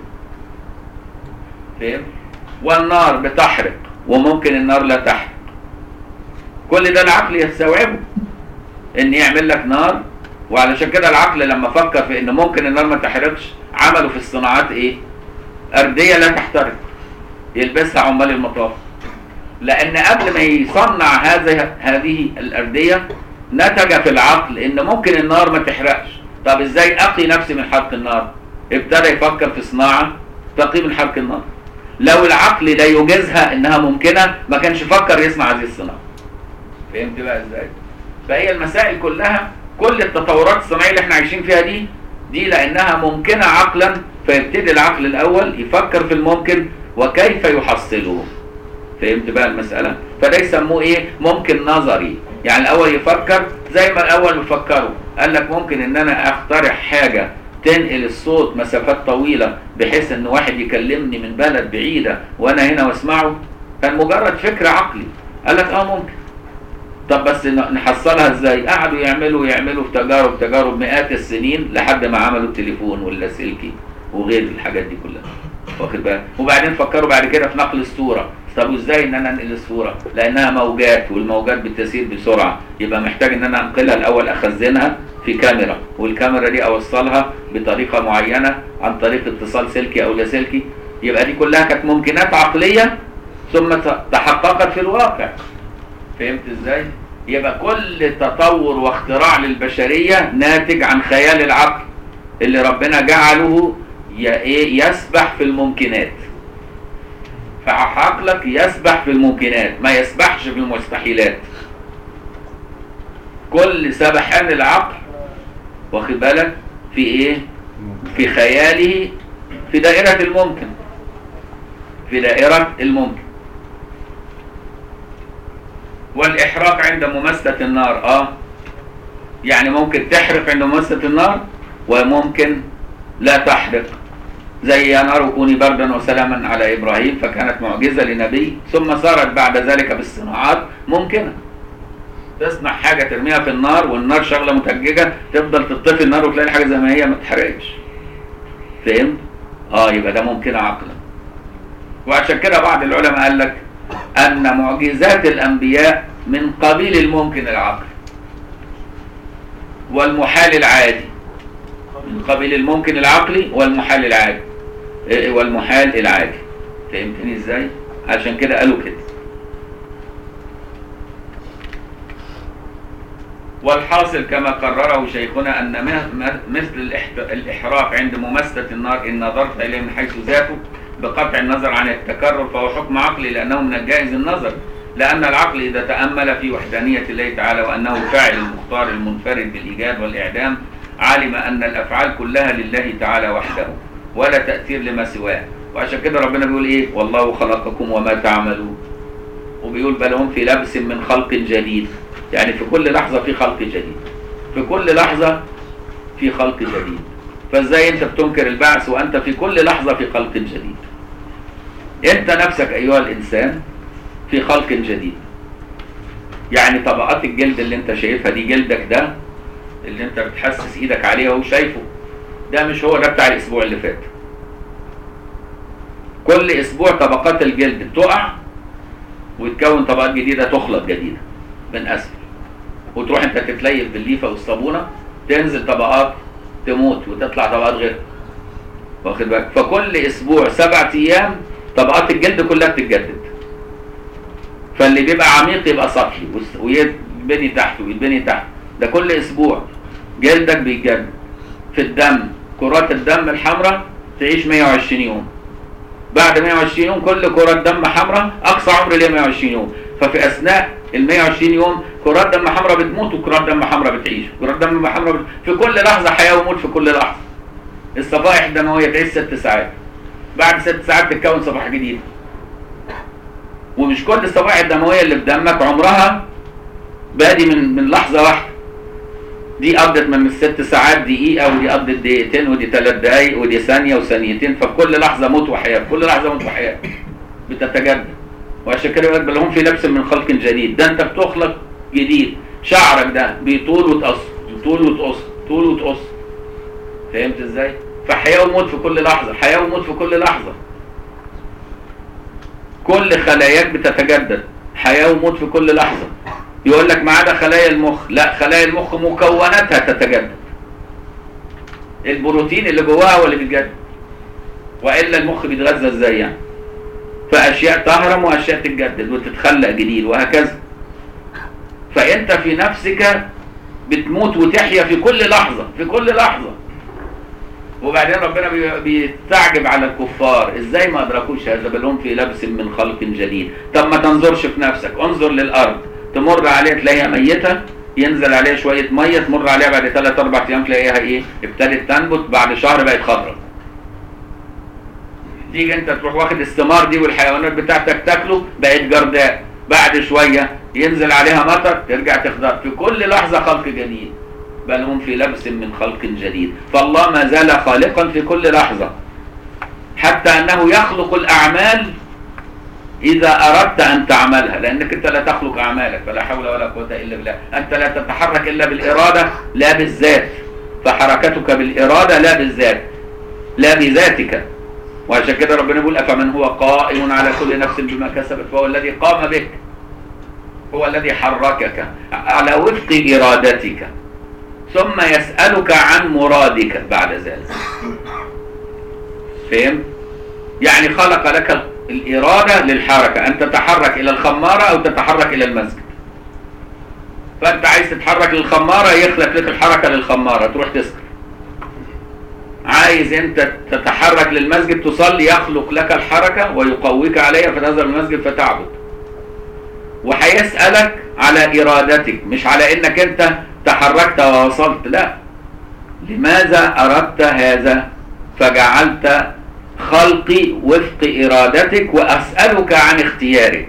فهمت والنار بتحرق وممكن النار لا تحرق كل ده العقل يستوعبه ان يعمل لك نار وعلشان كده العقل لما فكر في ان ممكن النار ما تحرقش عملوا في الصناعات ايه ارديه لا تحترق يلبسها عمال المطاف لان قبل ما يصنع هذه هذه الارديه نتج في العقل ان ممكن النار ما تحرقش طب ازاي اقي نفسي من حرق النار ابتدى يفكر في صناعه تقي من حرق النار لو العقل لا يوجزها انها ممكنه ما كانش فكر يصنع هذه الصناعه فهمت بقى ازاي فهي المسائل كلها كل التطورات الصناعيه اللي احنا عايشين فيها دي دي لانها ممكنه عقلا فيبتدي العقل الاول يفكر في الممكن وكيف يحصله فهمت بقى المساله فده يسموه ايه ممكن نظري يعني الاول يفكر زي ما الاول بيفكروا قال لك ممكن ان انا اخترع حاجه تنقل الصوت مسافات طويله بحيث ان واحد يكلمني من بلد بعيده وانا هنا واسمعه كان مجرد فكر عقلي قال لك اه ممكن طب بس ن- نحصلها ازاي قعدوا يعملوا يعملوا في تجارب تجارب مئات السنين لحد ما عملوا التليفون واللاسلكي وغير الحاجات دي كلها واخد بالك وبعدين فكروا بعد كده في نقل الصوره طب وازاي ان انا انقل الصوره لانها موجات والموجات بتسير بسرعه يبقى محتاج ان انا انقلها الاول اخزنها في كاميرا والكاميرا دي اوصلها بطريقه معينه عن طريق اتصال سلكي او لاسلكي يبقى دي كلها كانت ممكنات عقليه ثم ت- تحققت في الواقع فهمت ازاي يبقى كل تطور واختراع للبشريه ناتج عن خيال العقل اللي ربنا جعله ي- إيه؟ يسبح في الممكنات فعقلك يسبح في الممكنات ما يسبحش في المستحيلات كل سبحان العقل واخد بالك في ايه في خياله في دائرة الممكن في دائرة الممكن والإحراق عند مماسة النار اه يعني ممكن تحرق عند مماسة النار وممكن لا تحرق زي يا نار كوني بردا وسلاما على إبراهيم فكانت معجزة لنبي ثم صارت بعد ذلك بالصناعات ممكنة تصنع حاجة ترميها في النار والنار شغلة متججة تفضل تطفي النار وتلاقي الحاجة زي ما هي ما تتحرقش فهمت؟ اه يبقى ده ممكن عقلا وعشان كده بعض العلماء قال لك أن معجزات الأنبياء من قبيل الممكن العقل والمحال العادي من قبيل الممكن العقلي والمحال العادي إيه والمحال العادي فهمتني ازاي؟ عشان كده قالوا كده والحاصل كما قرره شيخنا أن م- م- مثل الإحت- الإحراق عند مماسة النار إن نظرت إليه من حيث ذاته بقطع النظر عن التكرر فهو حكم عقلي لأنه من الجائز النظر لأن العقل إذا تأمل في وحدانية الله تعالى وأنه فاعل المختار المنفرد بالإيجاد والإعدام علم أن الأفعال كلها لله تعالى وحده ولا تأثير لما سواه وعشان كده ربنا بيقول إيه والله خلقكم وما تعملون وبيقول بل هم في لبس من خلق جديد يعني في كل لحظة في خلق جديد في كل لحظة في خلق جديد فازاي انت بتنكر البعث وانت في كل لحظة في خلق جديد انت نفسك ايها الانسان في خلق جديد يعني طبقات الجلد اللي انت شايفها دي جلدك ده اللي انت بتحسس ايدك عليه وهو شايفه ده مش هو ده بتاع الاسبوع اللي فات كل اسبوع طبقات الجلد بتقع ويتكون طبقات جديدة تخلط جديدة من اسفل وتروح انت تتليف بالليفة والصابونة تنزل طبقات تموت وتطلع طبقات غيرها واخد بالك فكل اسبوع سبعة ايام طبقات الجلد كلها بتتجدد فاللي بيبقى عميق يبقى سطحي وس- ويتبني تحت ويتبني تحت ده كل اسبوع جلدك بيتجدد في الدم كرات الدم الحمراء تعيش 120 يوم بعد 120 يوم كل كرة دم حمراء أقصى عمر ليها 120 يوم ففي أثناء ال 120 يوم كرات دم حمراء بتموت وكرات دم حمراء بتعيش كرات دم حمراء بت... في كل لحظة حياة وموت في كل لحظة الصفائح الدموية تعيش ست ساعات بعد ست ساعات تتكون صفائح جديدة ومش كل الصفائح الدموية اللي في دمك عمرها بادي من من لحظة واحدة دي قضت من الست ساعات دقيقة ودي قضت دقيقتين ودي ثلاث دقايق ودي ثانية وثانيتين ففي كل لحظة موت وحياة في كل لحظة موت وحياة بتتجدد وعشان كده يقول لك بل هم في لبس من خلق جديد ده انت بتخلق جديد شعرك ده بيطول وتقص طول وتقص طول وتقص فهمت ازاي؟ فحياة وموت في كل لحظة حياة وموت في كل لحظة كل خلاياك بتتجدد حياة وموت في كل لحظة يقول لك ما عدا خلايا المخ لا خلايا المخ مكوناتها تتجدد البروتين اللي جواها هو اللي بيتجدد والا المخ بيتغذى ازاي يعني فاشياء تهرم واشياء تتجدد وتتخلق جديد وهكذا فانت في نفسك بتموت وتحيا في كل لحظه في كل لحظه وبعدين ربنا بي- بيستعجب على الكفار ازاي ما ادركوش هذا بل هم في لبس من خلق جديد طب ما تنظرش في نفسك انظر للارض تمر عليها تلاقيها ميته ينزل عليها شويه ميه تمر عليها بعد 3 4 ايام تلاقيها ايه ابتدت تنبت بعد شهر بقت خضراء تيجي انت تروح واخد الثمار دي والحيوانات بتاعتك تاكله بقت جرداء بعد شويه ينزل عليها مطر ترجع تخضر في كل لحظه خلق جديد بل هم في لبس من خلق جديد فالله ما زال خالقا في كل لحظه حتى انه يخلق الاعمال اذا اردت ان تعملها لانك انت لا تخلق اعمالك فلا حول ولا قوه الا بالله انت لا تتحرك الا بالاراده لا بالذات فحركتك بالاراده لا بالذات لا بذاتك وعشان كده ربنا يقول افمن هو قائم على كل نفس بما كسبت فهو الذي قام بك هو الذي حركك على وفق ارادتك ثم يسالك عن مرادك بعد ذلك فهمت يعني خلق لك الاراده للحركه ان تتحرك الى الخماره او تتحرك الى المسجد فانت عايز تتحرك للخماره يخلق لك الحركه للخماره تروح تسكر عايز انت تتحرك للمسجد تصلي يخلق لك الحركة ويقويك عليها فتذهب المسجد فتعبد وهيسألك على إرادتك مش على انك انت تحركت ووصلت لا لماذا أردت هذا فجعلت خلقي وفق إرادتك وأسألك عن اختيارك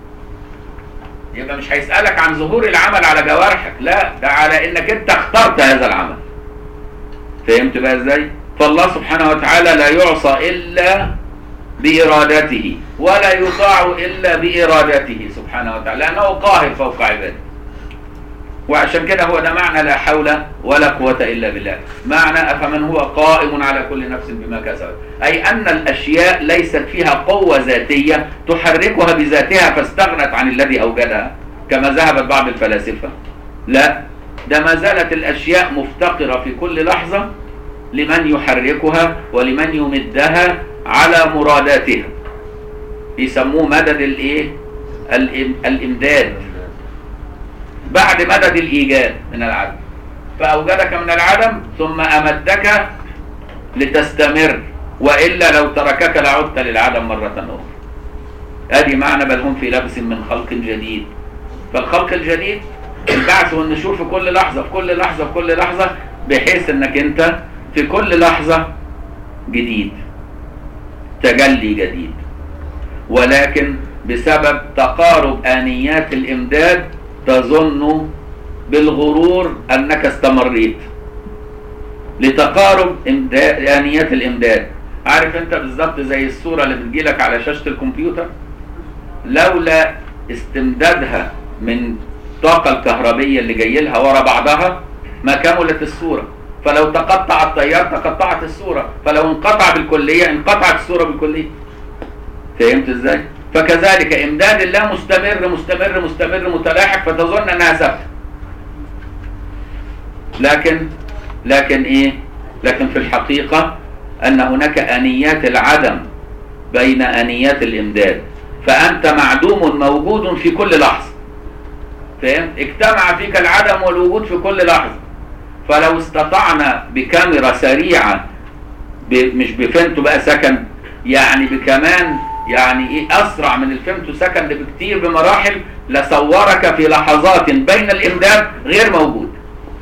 يبقى مش هيسألك عن ظهور العمل على جوارحك لا ده على انك انت اخترت هذا العمل فهمت بقى ازاي فالله سبحانه وتعالى لا يعصى الا بارادته ولا يطاع الا بارادته سبحانه وتعالى لانه قاهر فوق عباده وعشان كده هو ده معنى لا حول ولا قوة إلا بالله معنى أفمن هو قائم على كل نفس بما كسبت أي أن الأشياء ليست فيها قوة ذاتية تحركها بذاتها فاستغنت عن الذي أوجدها كما ذهبت بعض الفلاسفة لا ده ما زالت الأشياء مفتقرة في كل لحظة لمن يحركها ولمن يمدها على مراداتها يسموه مدد الايه الإم- الامداد بعد مدد الايجاد من العدم فاوجدك من العدم ثم امدك لتستمر والا لو تركك لعدت للعدم مره اخرى ادي معنى بل هم في لبس من خلق جديد فالخلق الجديد البعث والنشور في كل لحظه في كل لحظه في كل لحظه بحيث انك انت في كل لحظه جديد تجلي جديد ولكن بسبب تقارب آنيات الإمداد تظن بالغرور أنك استمريت لتقارب إمداد آنيات الإمداد عارف أنت بالظبط زي الصورة اللي بتجيلك على شاشة الكمبيوتر لولا استمدادها من الطاقة الكهربية اللي جاي لها ورا بعضها ما كملت الصورة فلو تقطع التيار تقطعت الصورة فلو انقطع بالكلية انقطعت الصورة بالكلية فهمت ازاي فكذلك امداد الله مستمر مستمر مستمر متلاحق فتظن انها ثابته لكن لكن ايه لكن في الحقيقة ان هناك انيات العدم بين انيات الامداد فأنت معدوم موجود في كل لحظة فاهم اجتمع فيك العدم والوجود في كل لحظة فلو استطعنا بكاميرا سريعة ب... مش بفيمتو بقى سكند يعني بكمان يعني ايه اسرع من الفيمتو سكند بكتير بمراحل لصورك في لحظات بين الامداد غير موجود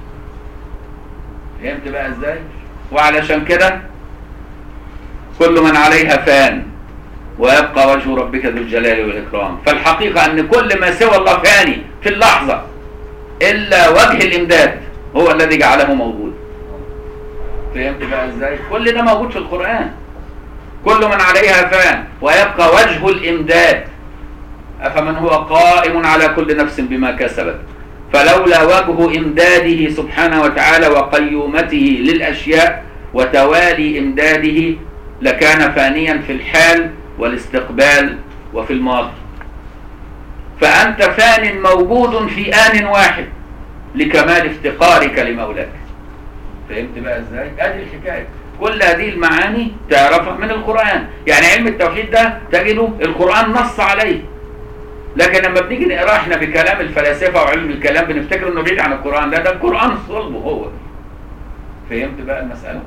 فهمت بقى ازاي وعلشان كده كل من عليها فان ويبقى وجه ربك ذو الجلال والإكرام فالحقيقة أن كل ما سوى الله فاني في اللحظة إلا وجه الإمداد هو الذي جعله موجود فهمت بقى إزاي كل ده موجود في القرآن كل من عليها فان ويبقى وجه الإمداد أفمن هو قائم على كل نفس بما كسبت فلولا وجه إمداده سبحانه وتعالى وقيومته للأشياء وتوالي إمداده لكان فانيا في الحال والاستقبال وفي الماضي فأنت فان موجود في آن واحد لكمال افتقارك لمولاك فهمت بقى ازاي؟ ادي الحكاية كل هذه المعاني تعرفها من القرآن يعني علم التوحيد ده تجده القرآن نص عليه لكن لما بنيجي نقرا احنا بكلام الفلاسفة وعلم الكلام بنفتكر انه بعيد عن القرآن ده ده القرآن صلبه هو فهمت بقى المسألة؟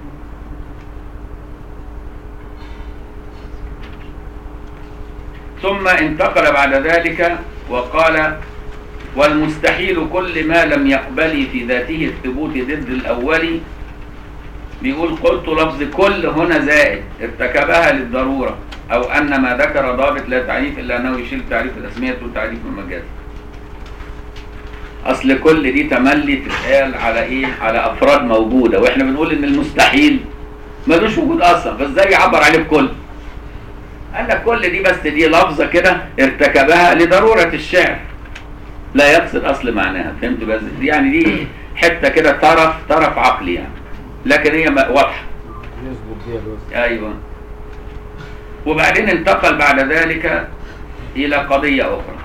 ثم انتقل بعد ذلك وقال والمستحيل كل ما لم يقبل في ذاته الثبوت ضد الأول بيقول قلت لفظ كل هنا زائد ارتكبها للضرورة أو أن ما ذكر ضابط لا تعريف إلا أنه يشيل تعريف الأسمية وتعريف المجاز أصل كل دي تملي تتقال على إيه؟ على أفراد موجودة وإحنا بنقول إن المستحيل ملوش وجود أصلا فإزاي يعبر عليه بكل؟ قال لك كل دي بس دي لفظة كده ارتكبها لضرورة الشعر لا يقصد أصل معناها فهمت بس دي يعني دي حتة كده طرف طرف عقلي يعني لكن هي واضحة يثبت بيها الوزن أيوة وبعدين انتقل بعد ذلك إلى قضية أخرى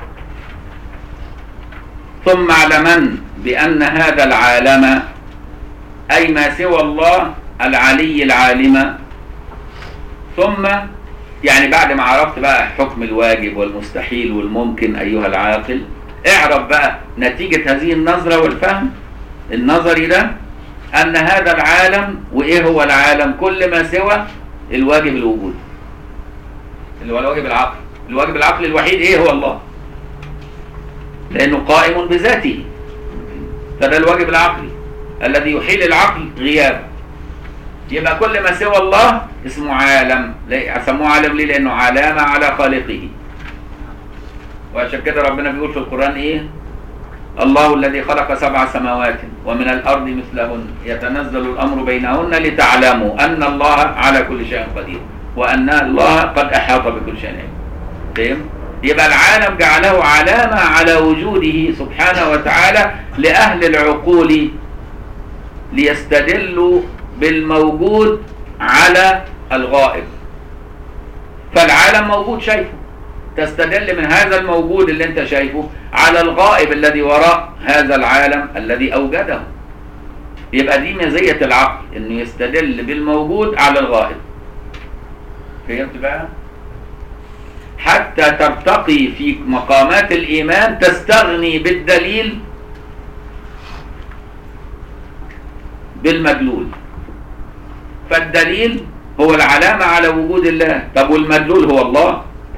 ثم اعلمن بأن هذا العالم أي ما سوى الله العلي العالم ثم يعني بعد ما عرفت بقى حكم الواجب والمستحيل والممكن أيها العاقل اعرف بقى نتيجة هذه النظرة والفهم النظري ده أن هذا العالم وإيه هو العالم كل ما سوى الواجب الوجود اللي هو الواجب العقل الواجب العقل الوحيد إيه هو الله لأنه قائم بذاته فده الواجب العقلي الذي يحيل العقل غيابه يبقى كل ما سوى الله اسمه عالم ليه؟ سموه عالم ليه لانه علامه على خالقه وعشان كده ربنا بيقول في القران ايه الله الذي خلق سبع سماوات ومن الارض مثلهن يتنزل الامر بينهن لتعلموا ان الله على كل شيء قدير وان الله قد احاط بكل شيء علم فهم يبقى العالم جعله علامه على وجوده سبحانه وتعالى لاهل العقول ليستدلوا بالموجود على الغائب فالعالم موجود شايفه تستدل من هذا الموجود اللي انت شايفه على الغائب الذي وراء هذا العالم الذي اوجده يبقى دي مزية العقل انه يستدل بالموجود على الغائب فهمت بقى حتى ترتقي في مقامات الايمان تستغني بالدليل بالمدلول فالدليل هو العلامة على وجود الله طب والمدلول هو الله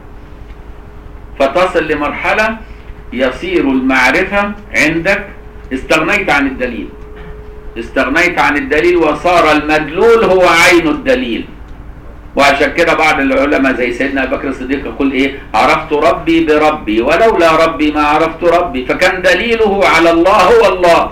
فتصل لمرحلة يصير المعرفة عندك استغنيت عن الدليل استغنيت عن الدليل وصار المدلول هو عين الدليل وعشان كده بعض العلماء زي سيدنا ابو بكر الصديق يقول ايه عرفت ربي بربي ولولا ربي ما عرفت ربي فكان دليله على الله هو الله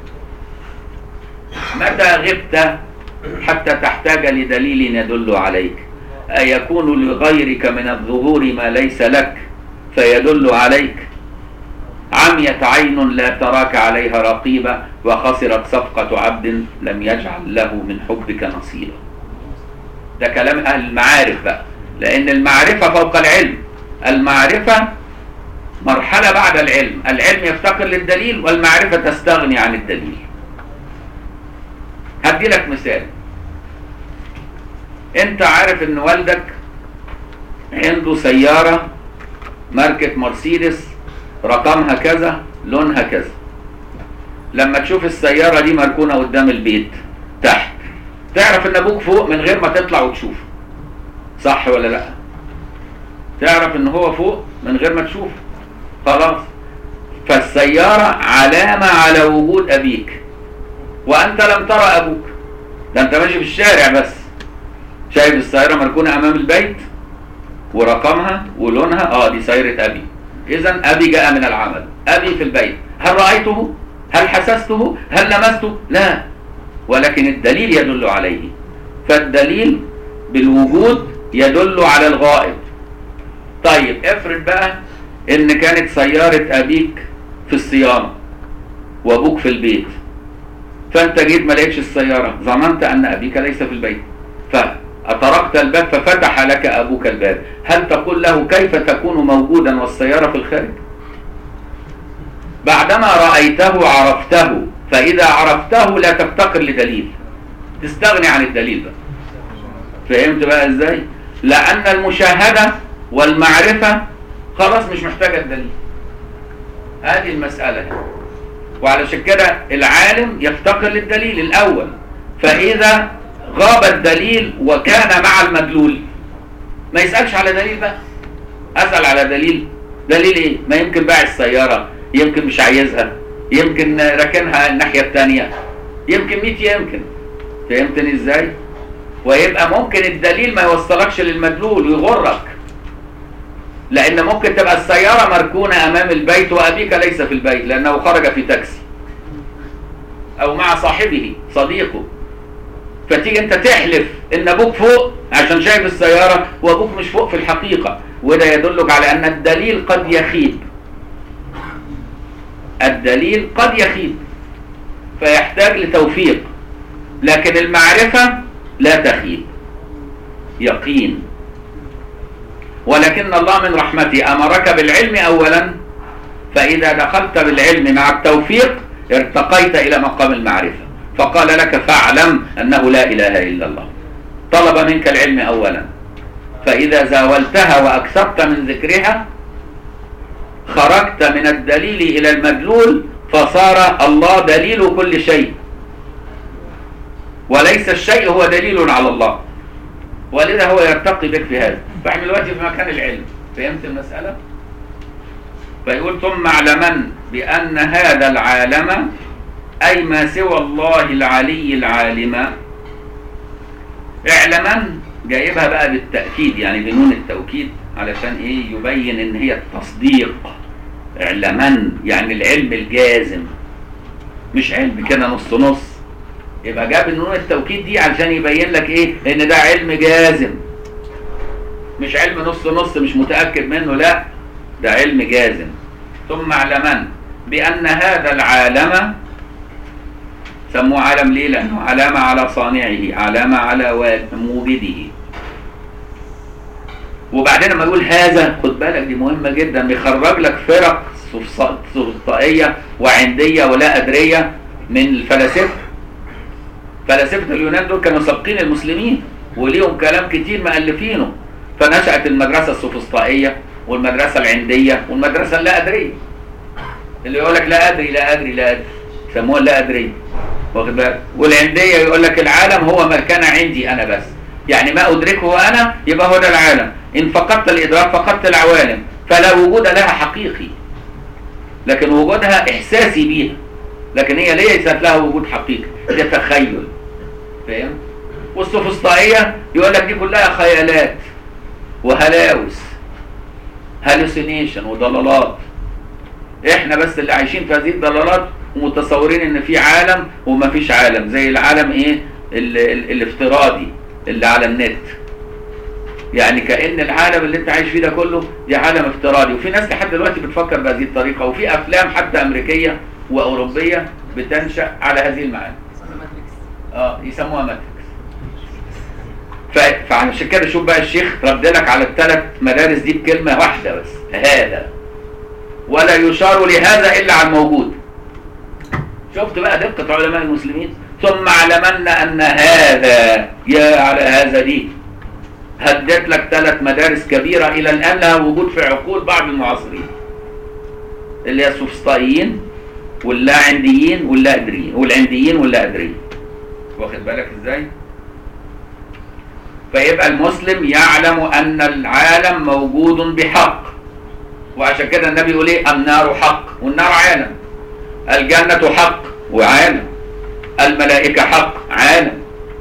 متى غبت حتى تحتاج لدليل يدل عليك أيكون لغيرك من الظهور ما ليس لك فيدل عليك عميت عين لا تراك عليها رقيبة وخسرت صفقة عبد لم يجعل له من حبك نصيبا ده كلام أهل المعارف بقى لأن المعرفة فوق العلم المعرفة مرحلة بعد العلم العلم يفتقر للدليل والمعرفة تستغني عن الدليل هدي لك مثال انت عارف ان والدك عنده سيارة ماركة مرسيدس رقمها كذا لونها كذا لما تشوف السيارة دي مركونة قدام البيت تحت تعرف ان ابوك فوق من غير ما تطلع وتشوفه صح ولا لا تعرف ان هو فوق من غير ما تشوفه خلاص فالسيارة علامة على وجود ابيك وانت لم ترى ابوك ده انت ماشي في الشارع بس شايف السيارة مركونة امام البيت ورقمها ولونها اه دي سيارة ابي اذا ابي جاء من العمل ابي في البيت هل رأيته هل حسسته هل لمسته لا ولكن الدليل يدل عليه فالدليل بالوجود يدل على الغائب طيب افرض بقى ان كانت سيارة ابيك في الصيانة وابوك في البيت فانت جيت ما لقيتش السيارة ظننت ان ابيك ليس في البيت فأطرقت الباب ففتح لك ابوك الباب هل تقول له كيف تكون موجودا والسيارة في الخارج بعدما رأيته عرفته فإذا عرفته لا تفتقر لدليل تستغني عن الدليل بقى فهمت بقى ازاي لأن المشاهدة والمعرفة خلاص مش محتاجة الدليل هذه المسألة هنا. وعلشان كده العالم يفتقر للدليل الأول فإذا غاب الدليل وكان مع المدلول ما يسألش على دليل بقى أسأل على دليل دليل إيه ما يمكن باع السيارة يمكن مش عايزها يمكن راكنها الناحية التانية يمكن 100 يمكن فهمتني ازاي ويبقى ممكن الدليل ما يوصلكش للمدلول ويغرك لان ممكن تبقى السيارة مركونة امام البيت وابيك ليس في البيت لانه خرج في تاكسي او مع صاحبه صديقه فتيجي انت تحلف ان ابوك فوق عشان شايف السيارة وابوك مش فوق في الحقيقة وده يدلك على ان الدليل قد يخيب الدليل قد يخيب فيحتاج لتوفيق لكن المعرفة لا تخيب يقين ولكن الله من رحمته أمرك بالعلم أولا فإذا دخلت بالعلم مع التوفيق ارتقيت إلى مقام المعرفة فقال لك فاعلم أنه لا إله إلا الله طلب منك العلم أولا فإذا زاولتها وأكثرت من ذكرها خرجت من الدليل إلى المدلول فصار الله دليل كل شيء وليس الشيء هو دليل على الله ولذا هو يرتقي بك في هذا فاحنا دلوقتي في مكان العلم فهمت المسألة فيقول ثم اعلمن بأن هذا العالم أي ما سوى الله العلي العالم اعلمن جايبها بقى بالتأكيد يعني بنون التوكيد علشان ايه يبين ان هي التصديق اعلمن يعني العلم الجازم مش علم كده نص نص يبقى جاب نون التوكيد دي علشان يبين لك ايه ان ده علم جازم مش علم نص نص مش متأكد منه لا ده علم جازم ثم اعلمن بأن هذا العالم سموه عالم ليه لأنه علامة على صانعه علامة على موجده وبعدين لما يقول هذا خد بالك دي مهمة جدا بيخرج لك فرق سلطائية وعندية ولا أدرية من الفلاسفة فلاسفة اليونان دول كانوا سابقين المسلمين وليهم كلام كتير مؤلفينه فنشأت المدرسة السوفسطائية والمدرسة العندية والمدرسة اللا أدرية اللي يقول لك لا أدري لا أدري لا أدري يسموها لا أدري واخد بالك والعندية يقول لك العالم هو ما كان عندي أنا بس يعني ما أدركه أنا يبقى هو ده العالم إن فقدت الإدراك فقدت العوالم فلا وجود لها حقيقي لكن وجودها إحساسي بيها لكن هي ليست لها وجود حقيقي ده تخيل فاهم والسوفسطائية يقول لك دي كلها خيالات وهلاوس هالوسينيشن وضلالات احنا بس اللي عايشين في هذه الضلالات ومتصورين ان في عالم وما فيش عالم زي العالم ايه ال ال الافتراضي اللي على النت يعني كأن العالم اللي انت عايش فيه ده كله دي عالم افتراضي وفي ناس لحد دلوقتي بتفكر بهذه الطريقة وفي افلام حتى امريكية واوروبية بتنشأ على هذه المعاني اه يسموها ماتريكس فعشان كده شوف بقى الشيخ رد لك على الثلاث مدارس دي بكلمة واحدة بس هذا ولا يشار لهذا إلا على الموجود شفت بقى دقة علماء المسلمين ثم علمنا أن هذا يا على هذا دي هدت لك ثلاث مدارس كبيرة إلى الآن لها وجود في عقول بعض المعاصرين اللي هي السفسطائيين واللاعنديين واللاقدريين والعنديين واللاقدريين واخد بالك ازاي؟ فيبقى المسلم يعلم أن العالم موجود بحق وعشان كده النبي يقول ايه النار حق والنار عالم الجنة حق وعالم الملائكة حق عالم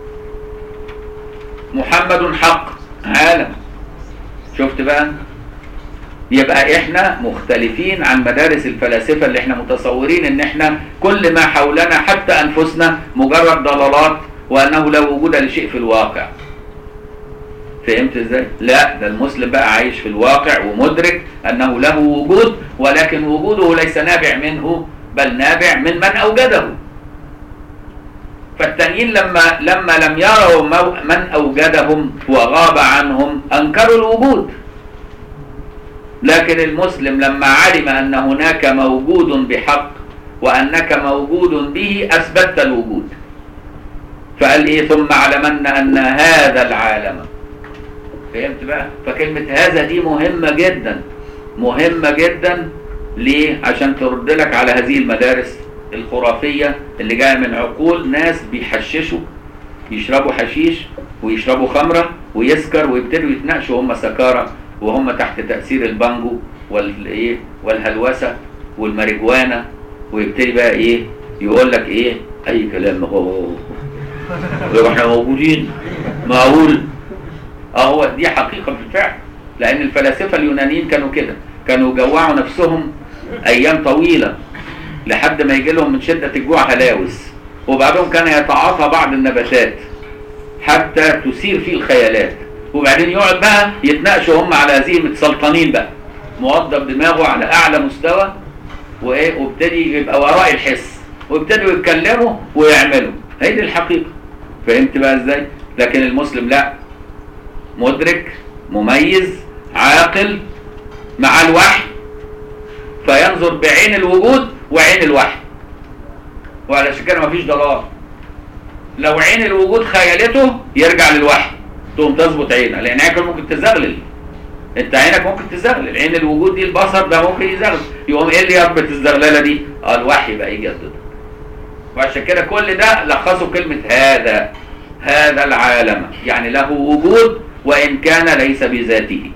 محمد حق عالم شفت بقى يبقى احنا مختلفين عن مدارس الفلاسفة اللي احنا متصورين ان احنا كل ما حولنا حتى انفسنا مجرد ضلالات وانه لا وجود لشيء في الواقع فهمت ازاي؟ لا ده المسلم بقى عايش في الواقع ومدرك انه له وجود ولكن وجوده ليس نابع منه بل نابع من من اوجده. فالتانيين لما لما لم يروا مو من اوجدهم وغاب عنهم انكروا الوجود. لكن المسلم لما علم ان هناك موجود بحق وانك موجود به اثبتت الوجود. فقال ايه ثم علمن ان هذا العالم فهمت بقى فكلمة هذا دي مهمة جدا مهمة جدا ليه عشان ترد لك على هذه المدارس الخرافية اللي جاية من عقول ناس بيحششوا يشربوا حشيش ويشربوا خمرة ويسكر ويبتدوا يتناقشوا هم سكارى وهم تحت تأثير البانجو والايه والهلوسة والماريجوانا ويبتدي بقى ايه يقول لك ايه اي كلام هو احنا موجودين معقول اه هو دي حقيقة بالفعل لأن الفلاسفة اليونانيين كانوا كده كانوا يجوعوا نفسهم أيام طويلة لحد ما يجي لهم من شدة الجوع هلاوس وبعدهم كان يتعاطى بعض النباتات حتى تثير فيه الخيالات وبعدين يقعد بقى يتناقشوا هم على هذه متسلطنين بقى موظف دماغه على أعلى مستوى وإيه وابتدي يبقى وراء الحس وابتدوا يتكلموا ويعملوا هي دي الحقيقة فهمت بقى ازاي؟ لكن المسلم لا مدرك مميز عاقل مع الوحي فينظر بعين الوجود وعين الوحي وعلشان كده مفيش ضلال لو عين الوجود خيالته يرجع للوحي تقوم تظبط عينها لان عينك ممكن تزغلل انت عينك ممكن تزغلل عين الوجود دي البصر ده ممكن يزغلل يقوم ايه اللي يربط الزغلله دي اه الوحي بقى يجدد وعشان كده كل ده لخصوا كلمه هذا هذا العالم يعني له وجود وإن كان ليس بذاته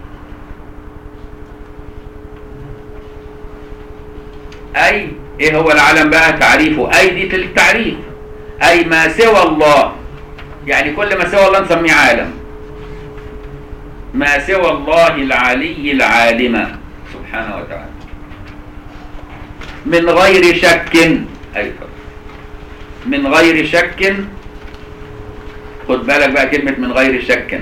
أي إيه هو العالم بقى تعريفه أي دي التعريف أي ما سوى الله يعني كل ما سوى الله نسميه عالم ما سوى الله العلي العالم سبحانه وتعالى من غير شك أي من غير شك خد بالك بقى كلمة من غير شك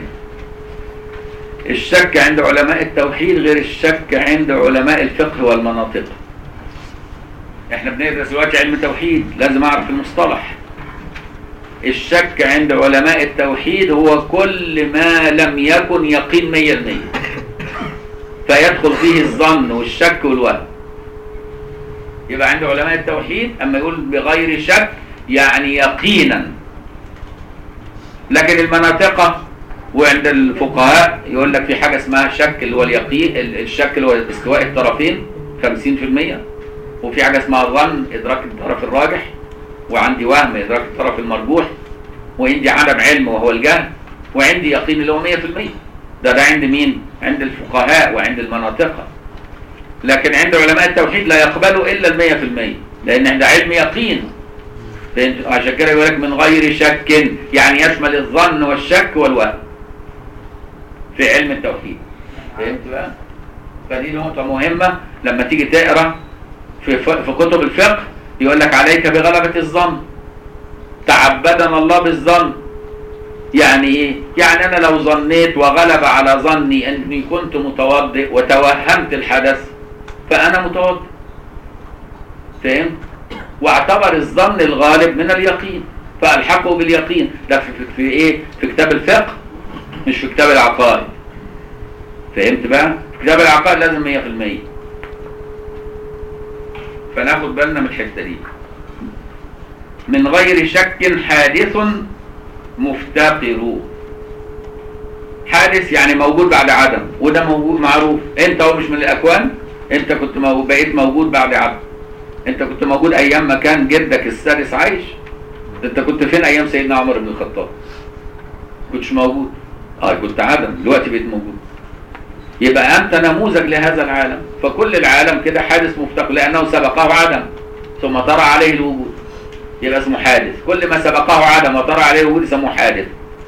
الشك عند علماء التوحيد غير الشك عند علماء الفقه والمناطق احنا بندرس دلوقتي علم التوحيد لازم اعرف المصطلح الشك عند علماء التوحيد هو كل ما لم يكن يقين مية المية فيدخل فيه الظن والشك والوهم يبقى عند علماء التوحيد اما يقول بغير شك يعني يقينا لكن المناطق وعند الفقهاء يقول لك في حاجة اسمها الشك اللي هو اليقين الشك اللي هو استواء الطرفين 50% وفي حاجة اسمها الظن إدراك الطرف الراجح وعندي وهم إدراك الطرف المرجوح وعندي عدم علم وهو الجهل وعندي يقين اللي هو 100% ده ده عند مين؟ عند الفقهاء وعند المناطق لكن عند علماء التوحيد لا يقبلوا إلا المية في المية لأن عند علم يقين عشان كده يقول لك من غير شك يعني يشمل الظن والشك والوهم في علم التوحيد فهمت بقى فدي نقطة مهمة لما تيجي تقرا في في كتب الفقه يقول لك عليك بغلبة الظن تعبدنا الله بالظن يعني ايه؟ يعني انا لو ظنيت وغلب على ظني اني كنت متوضئ وتوهمت الحدث فانا متوضئ فهمت؟ واعتبر الظن الغالب من اليقين فالحقه باليقين ده في, في, في ايه؟ في كتاب الفقه مش في كتاب العقائد فهمت بقى في كتاب العقائد لازم 100% فناخد بالنا من الحته دي من غير شك حادث مفتقر حادث يعني موجود بعد عدم وده موجود معروف انت هو مش من الاكوان انت كنت مو... بقيت موجود بعد عدم انت كنت موجود ايام ما كان جدك السادس عايش انت كنت فين ايام سيدنا عمر بن الخطاب كنتش موجود اه كنت عدم دلوقتي بقيت موجود يبقى انت نموذج لهذا العالم فكل العالم كده حادث مفتقر لانه سبقه عدم ثم طرأ عليه الوجود يبقى اسمه حادث كل ما سبقه عدم وطرأ عليه الوجود يسموه حادث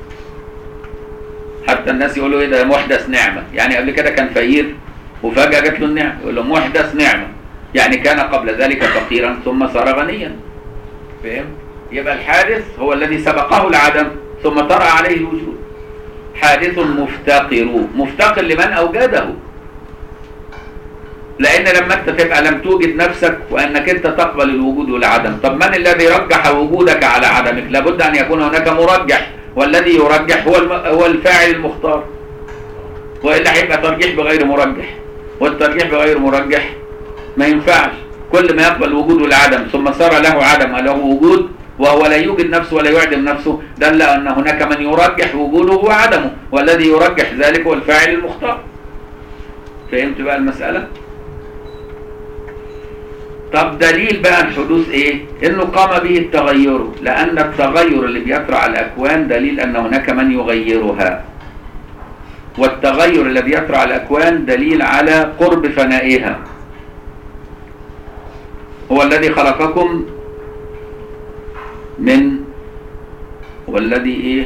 حتى الناس يقولوا ايه ده محدث نعمه يعني قبل كده كان فقير وفجاه جات له النعمه يقول له محدث نعمه يعني كان قبل ذلك فقيرا ثم صار غنيا فاهم يبقى الحادث هو الذي سبقه العدم ثم طرأ عليه الوجود حادث مفتقر مفتقر لمن اوجده لان لما انت تبقى لم توجد نفسك وانك انت تقبل الوجود والعدم طب من الذي رجح وجودك على عدمك لابد ان يكون هناك مرجح والذي يرجح هو الم... هو الفاعل المختار والا هيبقى ترجيح بغير مرجح والترجيح بغير مرجح ما ينفعش كل ما يقبل وجود العدم ثم صار له عدم وله وجود وهو لا يوجد نفسه ولا يعدم نفسه دل ان هناك من يرجح وجوده وعدمه والذي يرجح ذلك هو الفاعل المختار فهمت بقى المساله طب دليل بقى الحدوث ايه انه قام به التغير لان التغير اللي بيطرع الاكوان دليل ان هناك من يغيرها والتغير الذي يطرع الاكوان دليل على قرب فنائها هو الذي خلقكم من والذي ايه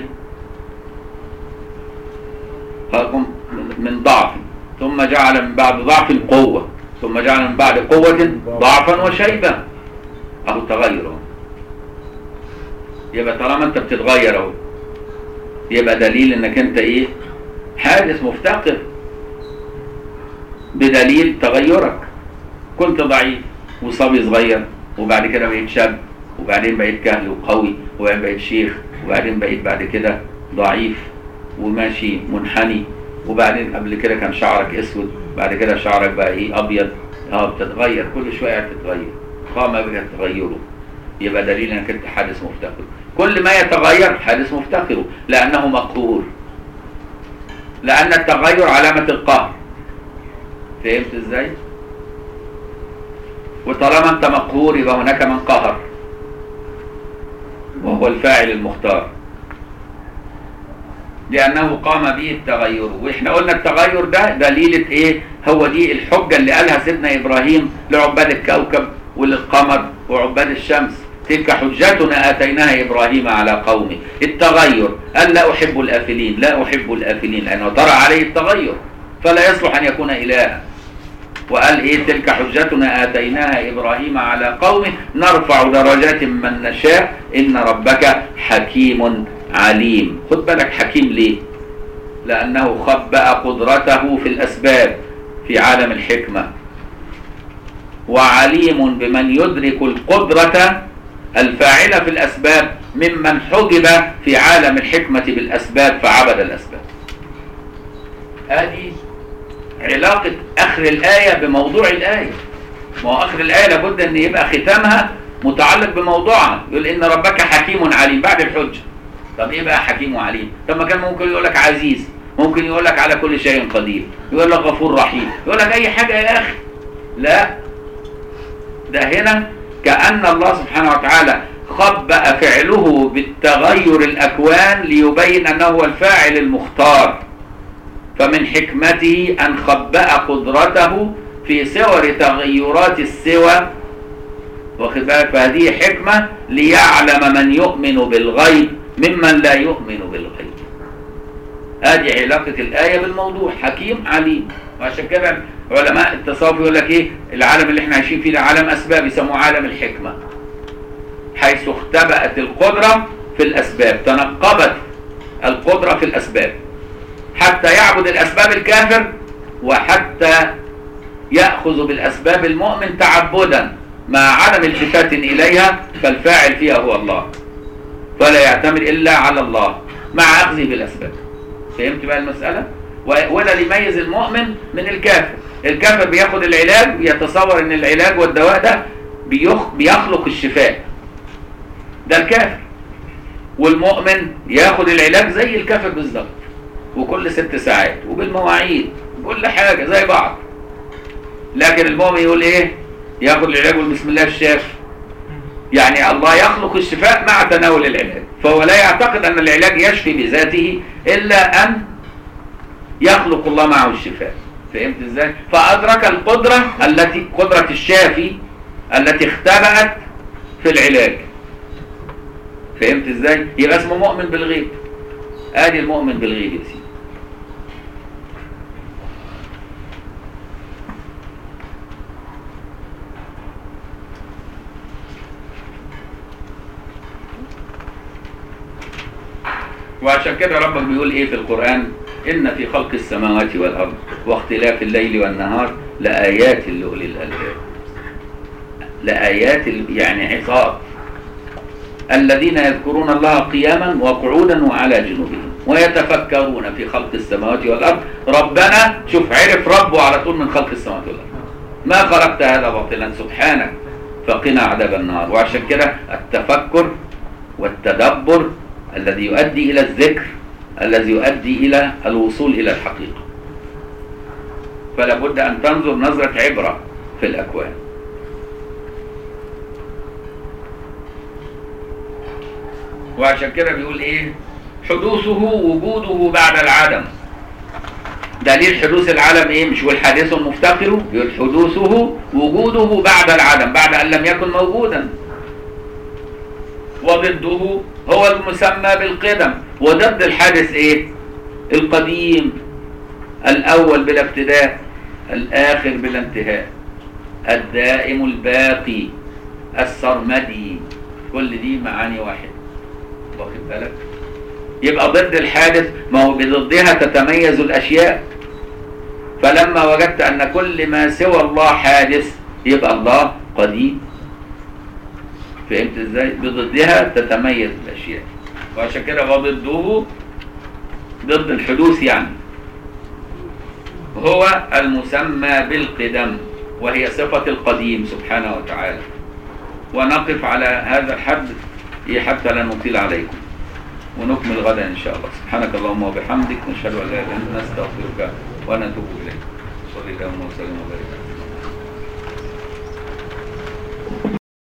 خلقكم من ضعف ثم جعل من بعد ضعف قوه ثم جعل من بعد قوة ضعفا وشيبة أهو التغير اهو يبقى طالما أنت بتتغير أهو يبقى دليل إنك أنت إيه حادث مفتقر بدليل تغيرك كنت ضعيف وصبي صغير وبعد كده بقيت شاب وبعدين بقيت كهل وقوي وبعدين بقيت شيخ وبعدين بقيت بعد كده ضعيف وماشي منحني وبعدين قبل كده كان شعرك اسود بعد كده شعرك بقى ايه ابيض اه بتتغير كل شويه بتتغير قام بك تغيره يبقى دليل انك انت حادث مفتقر كل ما يتغير حادث مفتقر لانه مقهور لان التغير علامه القهر فهمت ازاي وطالما انت مقهور يبقى هناك من قهر وهو الفاعل المختار لأنه قام به التغير وإحنا قلنا التغير ده دليلة إيه هو دي الحجة اللي قالها سيدنا إبراهيم لعباد الكوكب وللقمر وعباد الشمس تلك حجتنا آتيناها إبراهيم على قومه التغير قال لا أحب الآفلين لا أحب الآفلين لأنه طرأ عليه التغير فلا يصلح أن يكون إلها وقال إيه تلك حجتنا آتيناها إبراهيم على قومه نرفع درجات من نشاء إن ربك حكيم عليم خد بالك حكيم ليه لأنه خبأ قدرته في الأسباب في عالم الحكمة وعليم بمن يدرك القدرة الفاعلة في الأسباب ممن حجب في عالم الحكمة بالأسباب فعبد الأسباب هذه علاقة آخر الآية بموضوع الآية ما هو آخر الآية لابد أن يبقى ختامها متعلق بموضوعها يقول إن ربك حكيم عليم بعد الحجة طب ايه بقى حكيم وعليم طب ما كان ممكن يقول لك عزيز ممكن يقول لك على كل شيء قدير يقول لك غفور رحيم يقول لك اي حاجه يا اخي لا ده هنا كأن الله سبحانه وتعالى خبأ فعله بالتغير الأكوان ليبين أنه هو الفاعل المختار فمن حكمته أن خبأ قدرته في صور تغيرات السوى واخد بالك فهذه حكمة ليعلم من يؤمن بالغيب ممن لا يؤمن بالغيب هذه علاقة الآية بالموضوع حكيم عليم وعشان كده علماء التصوف يقول لك ايه العالم اللي احنا عايشين فيه ده عالم اسباب يسموه عالم الحكمة حيث اختبأت القدرة في الاسباب تنقبت القدرة في الاسباب حتى يعبد الاسباب الكافر وحتى يأخذ بالاسباب المؤمن تعبدا مع عدم التفات اليها فالفاعل فيها هو الله فلا يعتمد الا على الله مع اخذه بالاسباب فهمت بقى المساله ولا يميز المؤمن من الكافر الكافر بياخد العلاج ويتصور ان العلاج والدواء ده بيخ بيخلق الشفاء ده الكافر والمؤمن ياخد العلاج زي الكافر بالظبط وكل ست ساعات وبالمواعيد كل حاجة زي بعض لكن المؤمن يقول ايه ياخد العلاج يقول بسم الله الشافي يعني الله يخلق الشفاء مع تناول العلاج فهو لا يعتقد ان العلاج يشفي بذاته الا ان يخلق الله معه الشفاء فهمت ازاي فادرك القدرة التي قدرة الشافي التي اختبأت في العلاج فهمت ازاي يبقى اسمه مؤمن بالغيب ادي المؤمن بالغيب يا سيدي وعشان كده ربك بيقول ايه في القرآن إن في خلق السماوات والأرض واختلاف الليل والنهار لآيات لأولي الألباب لآيات ال- يعني عظات الذين يذكرون الله قياما وقعودا وعلى جنوبهم ويتفكرون في خلق السماوات والأرض ربنا شوف عرف ربه على طول من خلق السماوات والأرض ما خلقت هذا باطلا سبحانك فقنا عذاب النار وعشان كده التفكر والتدبر الذي يؤدي إلى الذكر الذي يؤدي إلى الوصول إلى الحقيقة فلا بد أن تنظر نظرة عبرة في الأكوان وعشان كده بيقول إيه حدوثه وجوده بعد العدم دليل حدوث العالم ايه مش هو الحادث المفتقر يقول حدوثه وجوده بعد العدم بعد ان لم يكن موجودا وضده هو المسمى بالقدم وضد الحادث ايه القديم الاول بلا ابتداء الاخر بلا انتهاء الدائم الباقي السرمدي كل دي معاني واحد واخد بالك يبقى ضد الحادث ما هو بضدها تتميز الاشياء فلما وجدت ان كل ما سوى الله حادث يبقى الله قديم فهمت ازاي بضدها تتميز الاشياء وعشان كده وضده ضد الحدوث يعني هو المسمى بالقدم وهي صفة القديم سبحانه وتعالى ونقف على هذا الحد حتى لا نطيل عليكم ونكمل غدا إن شاء الله سبحانك اللهم وبحمدك نشهد أن لا إله إلا أنت نستغفرك ونتوب إليك صلى الله وسلم وبارك عليك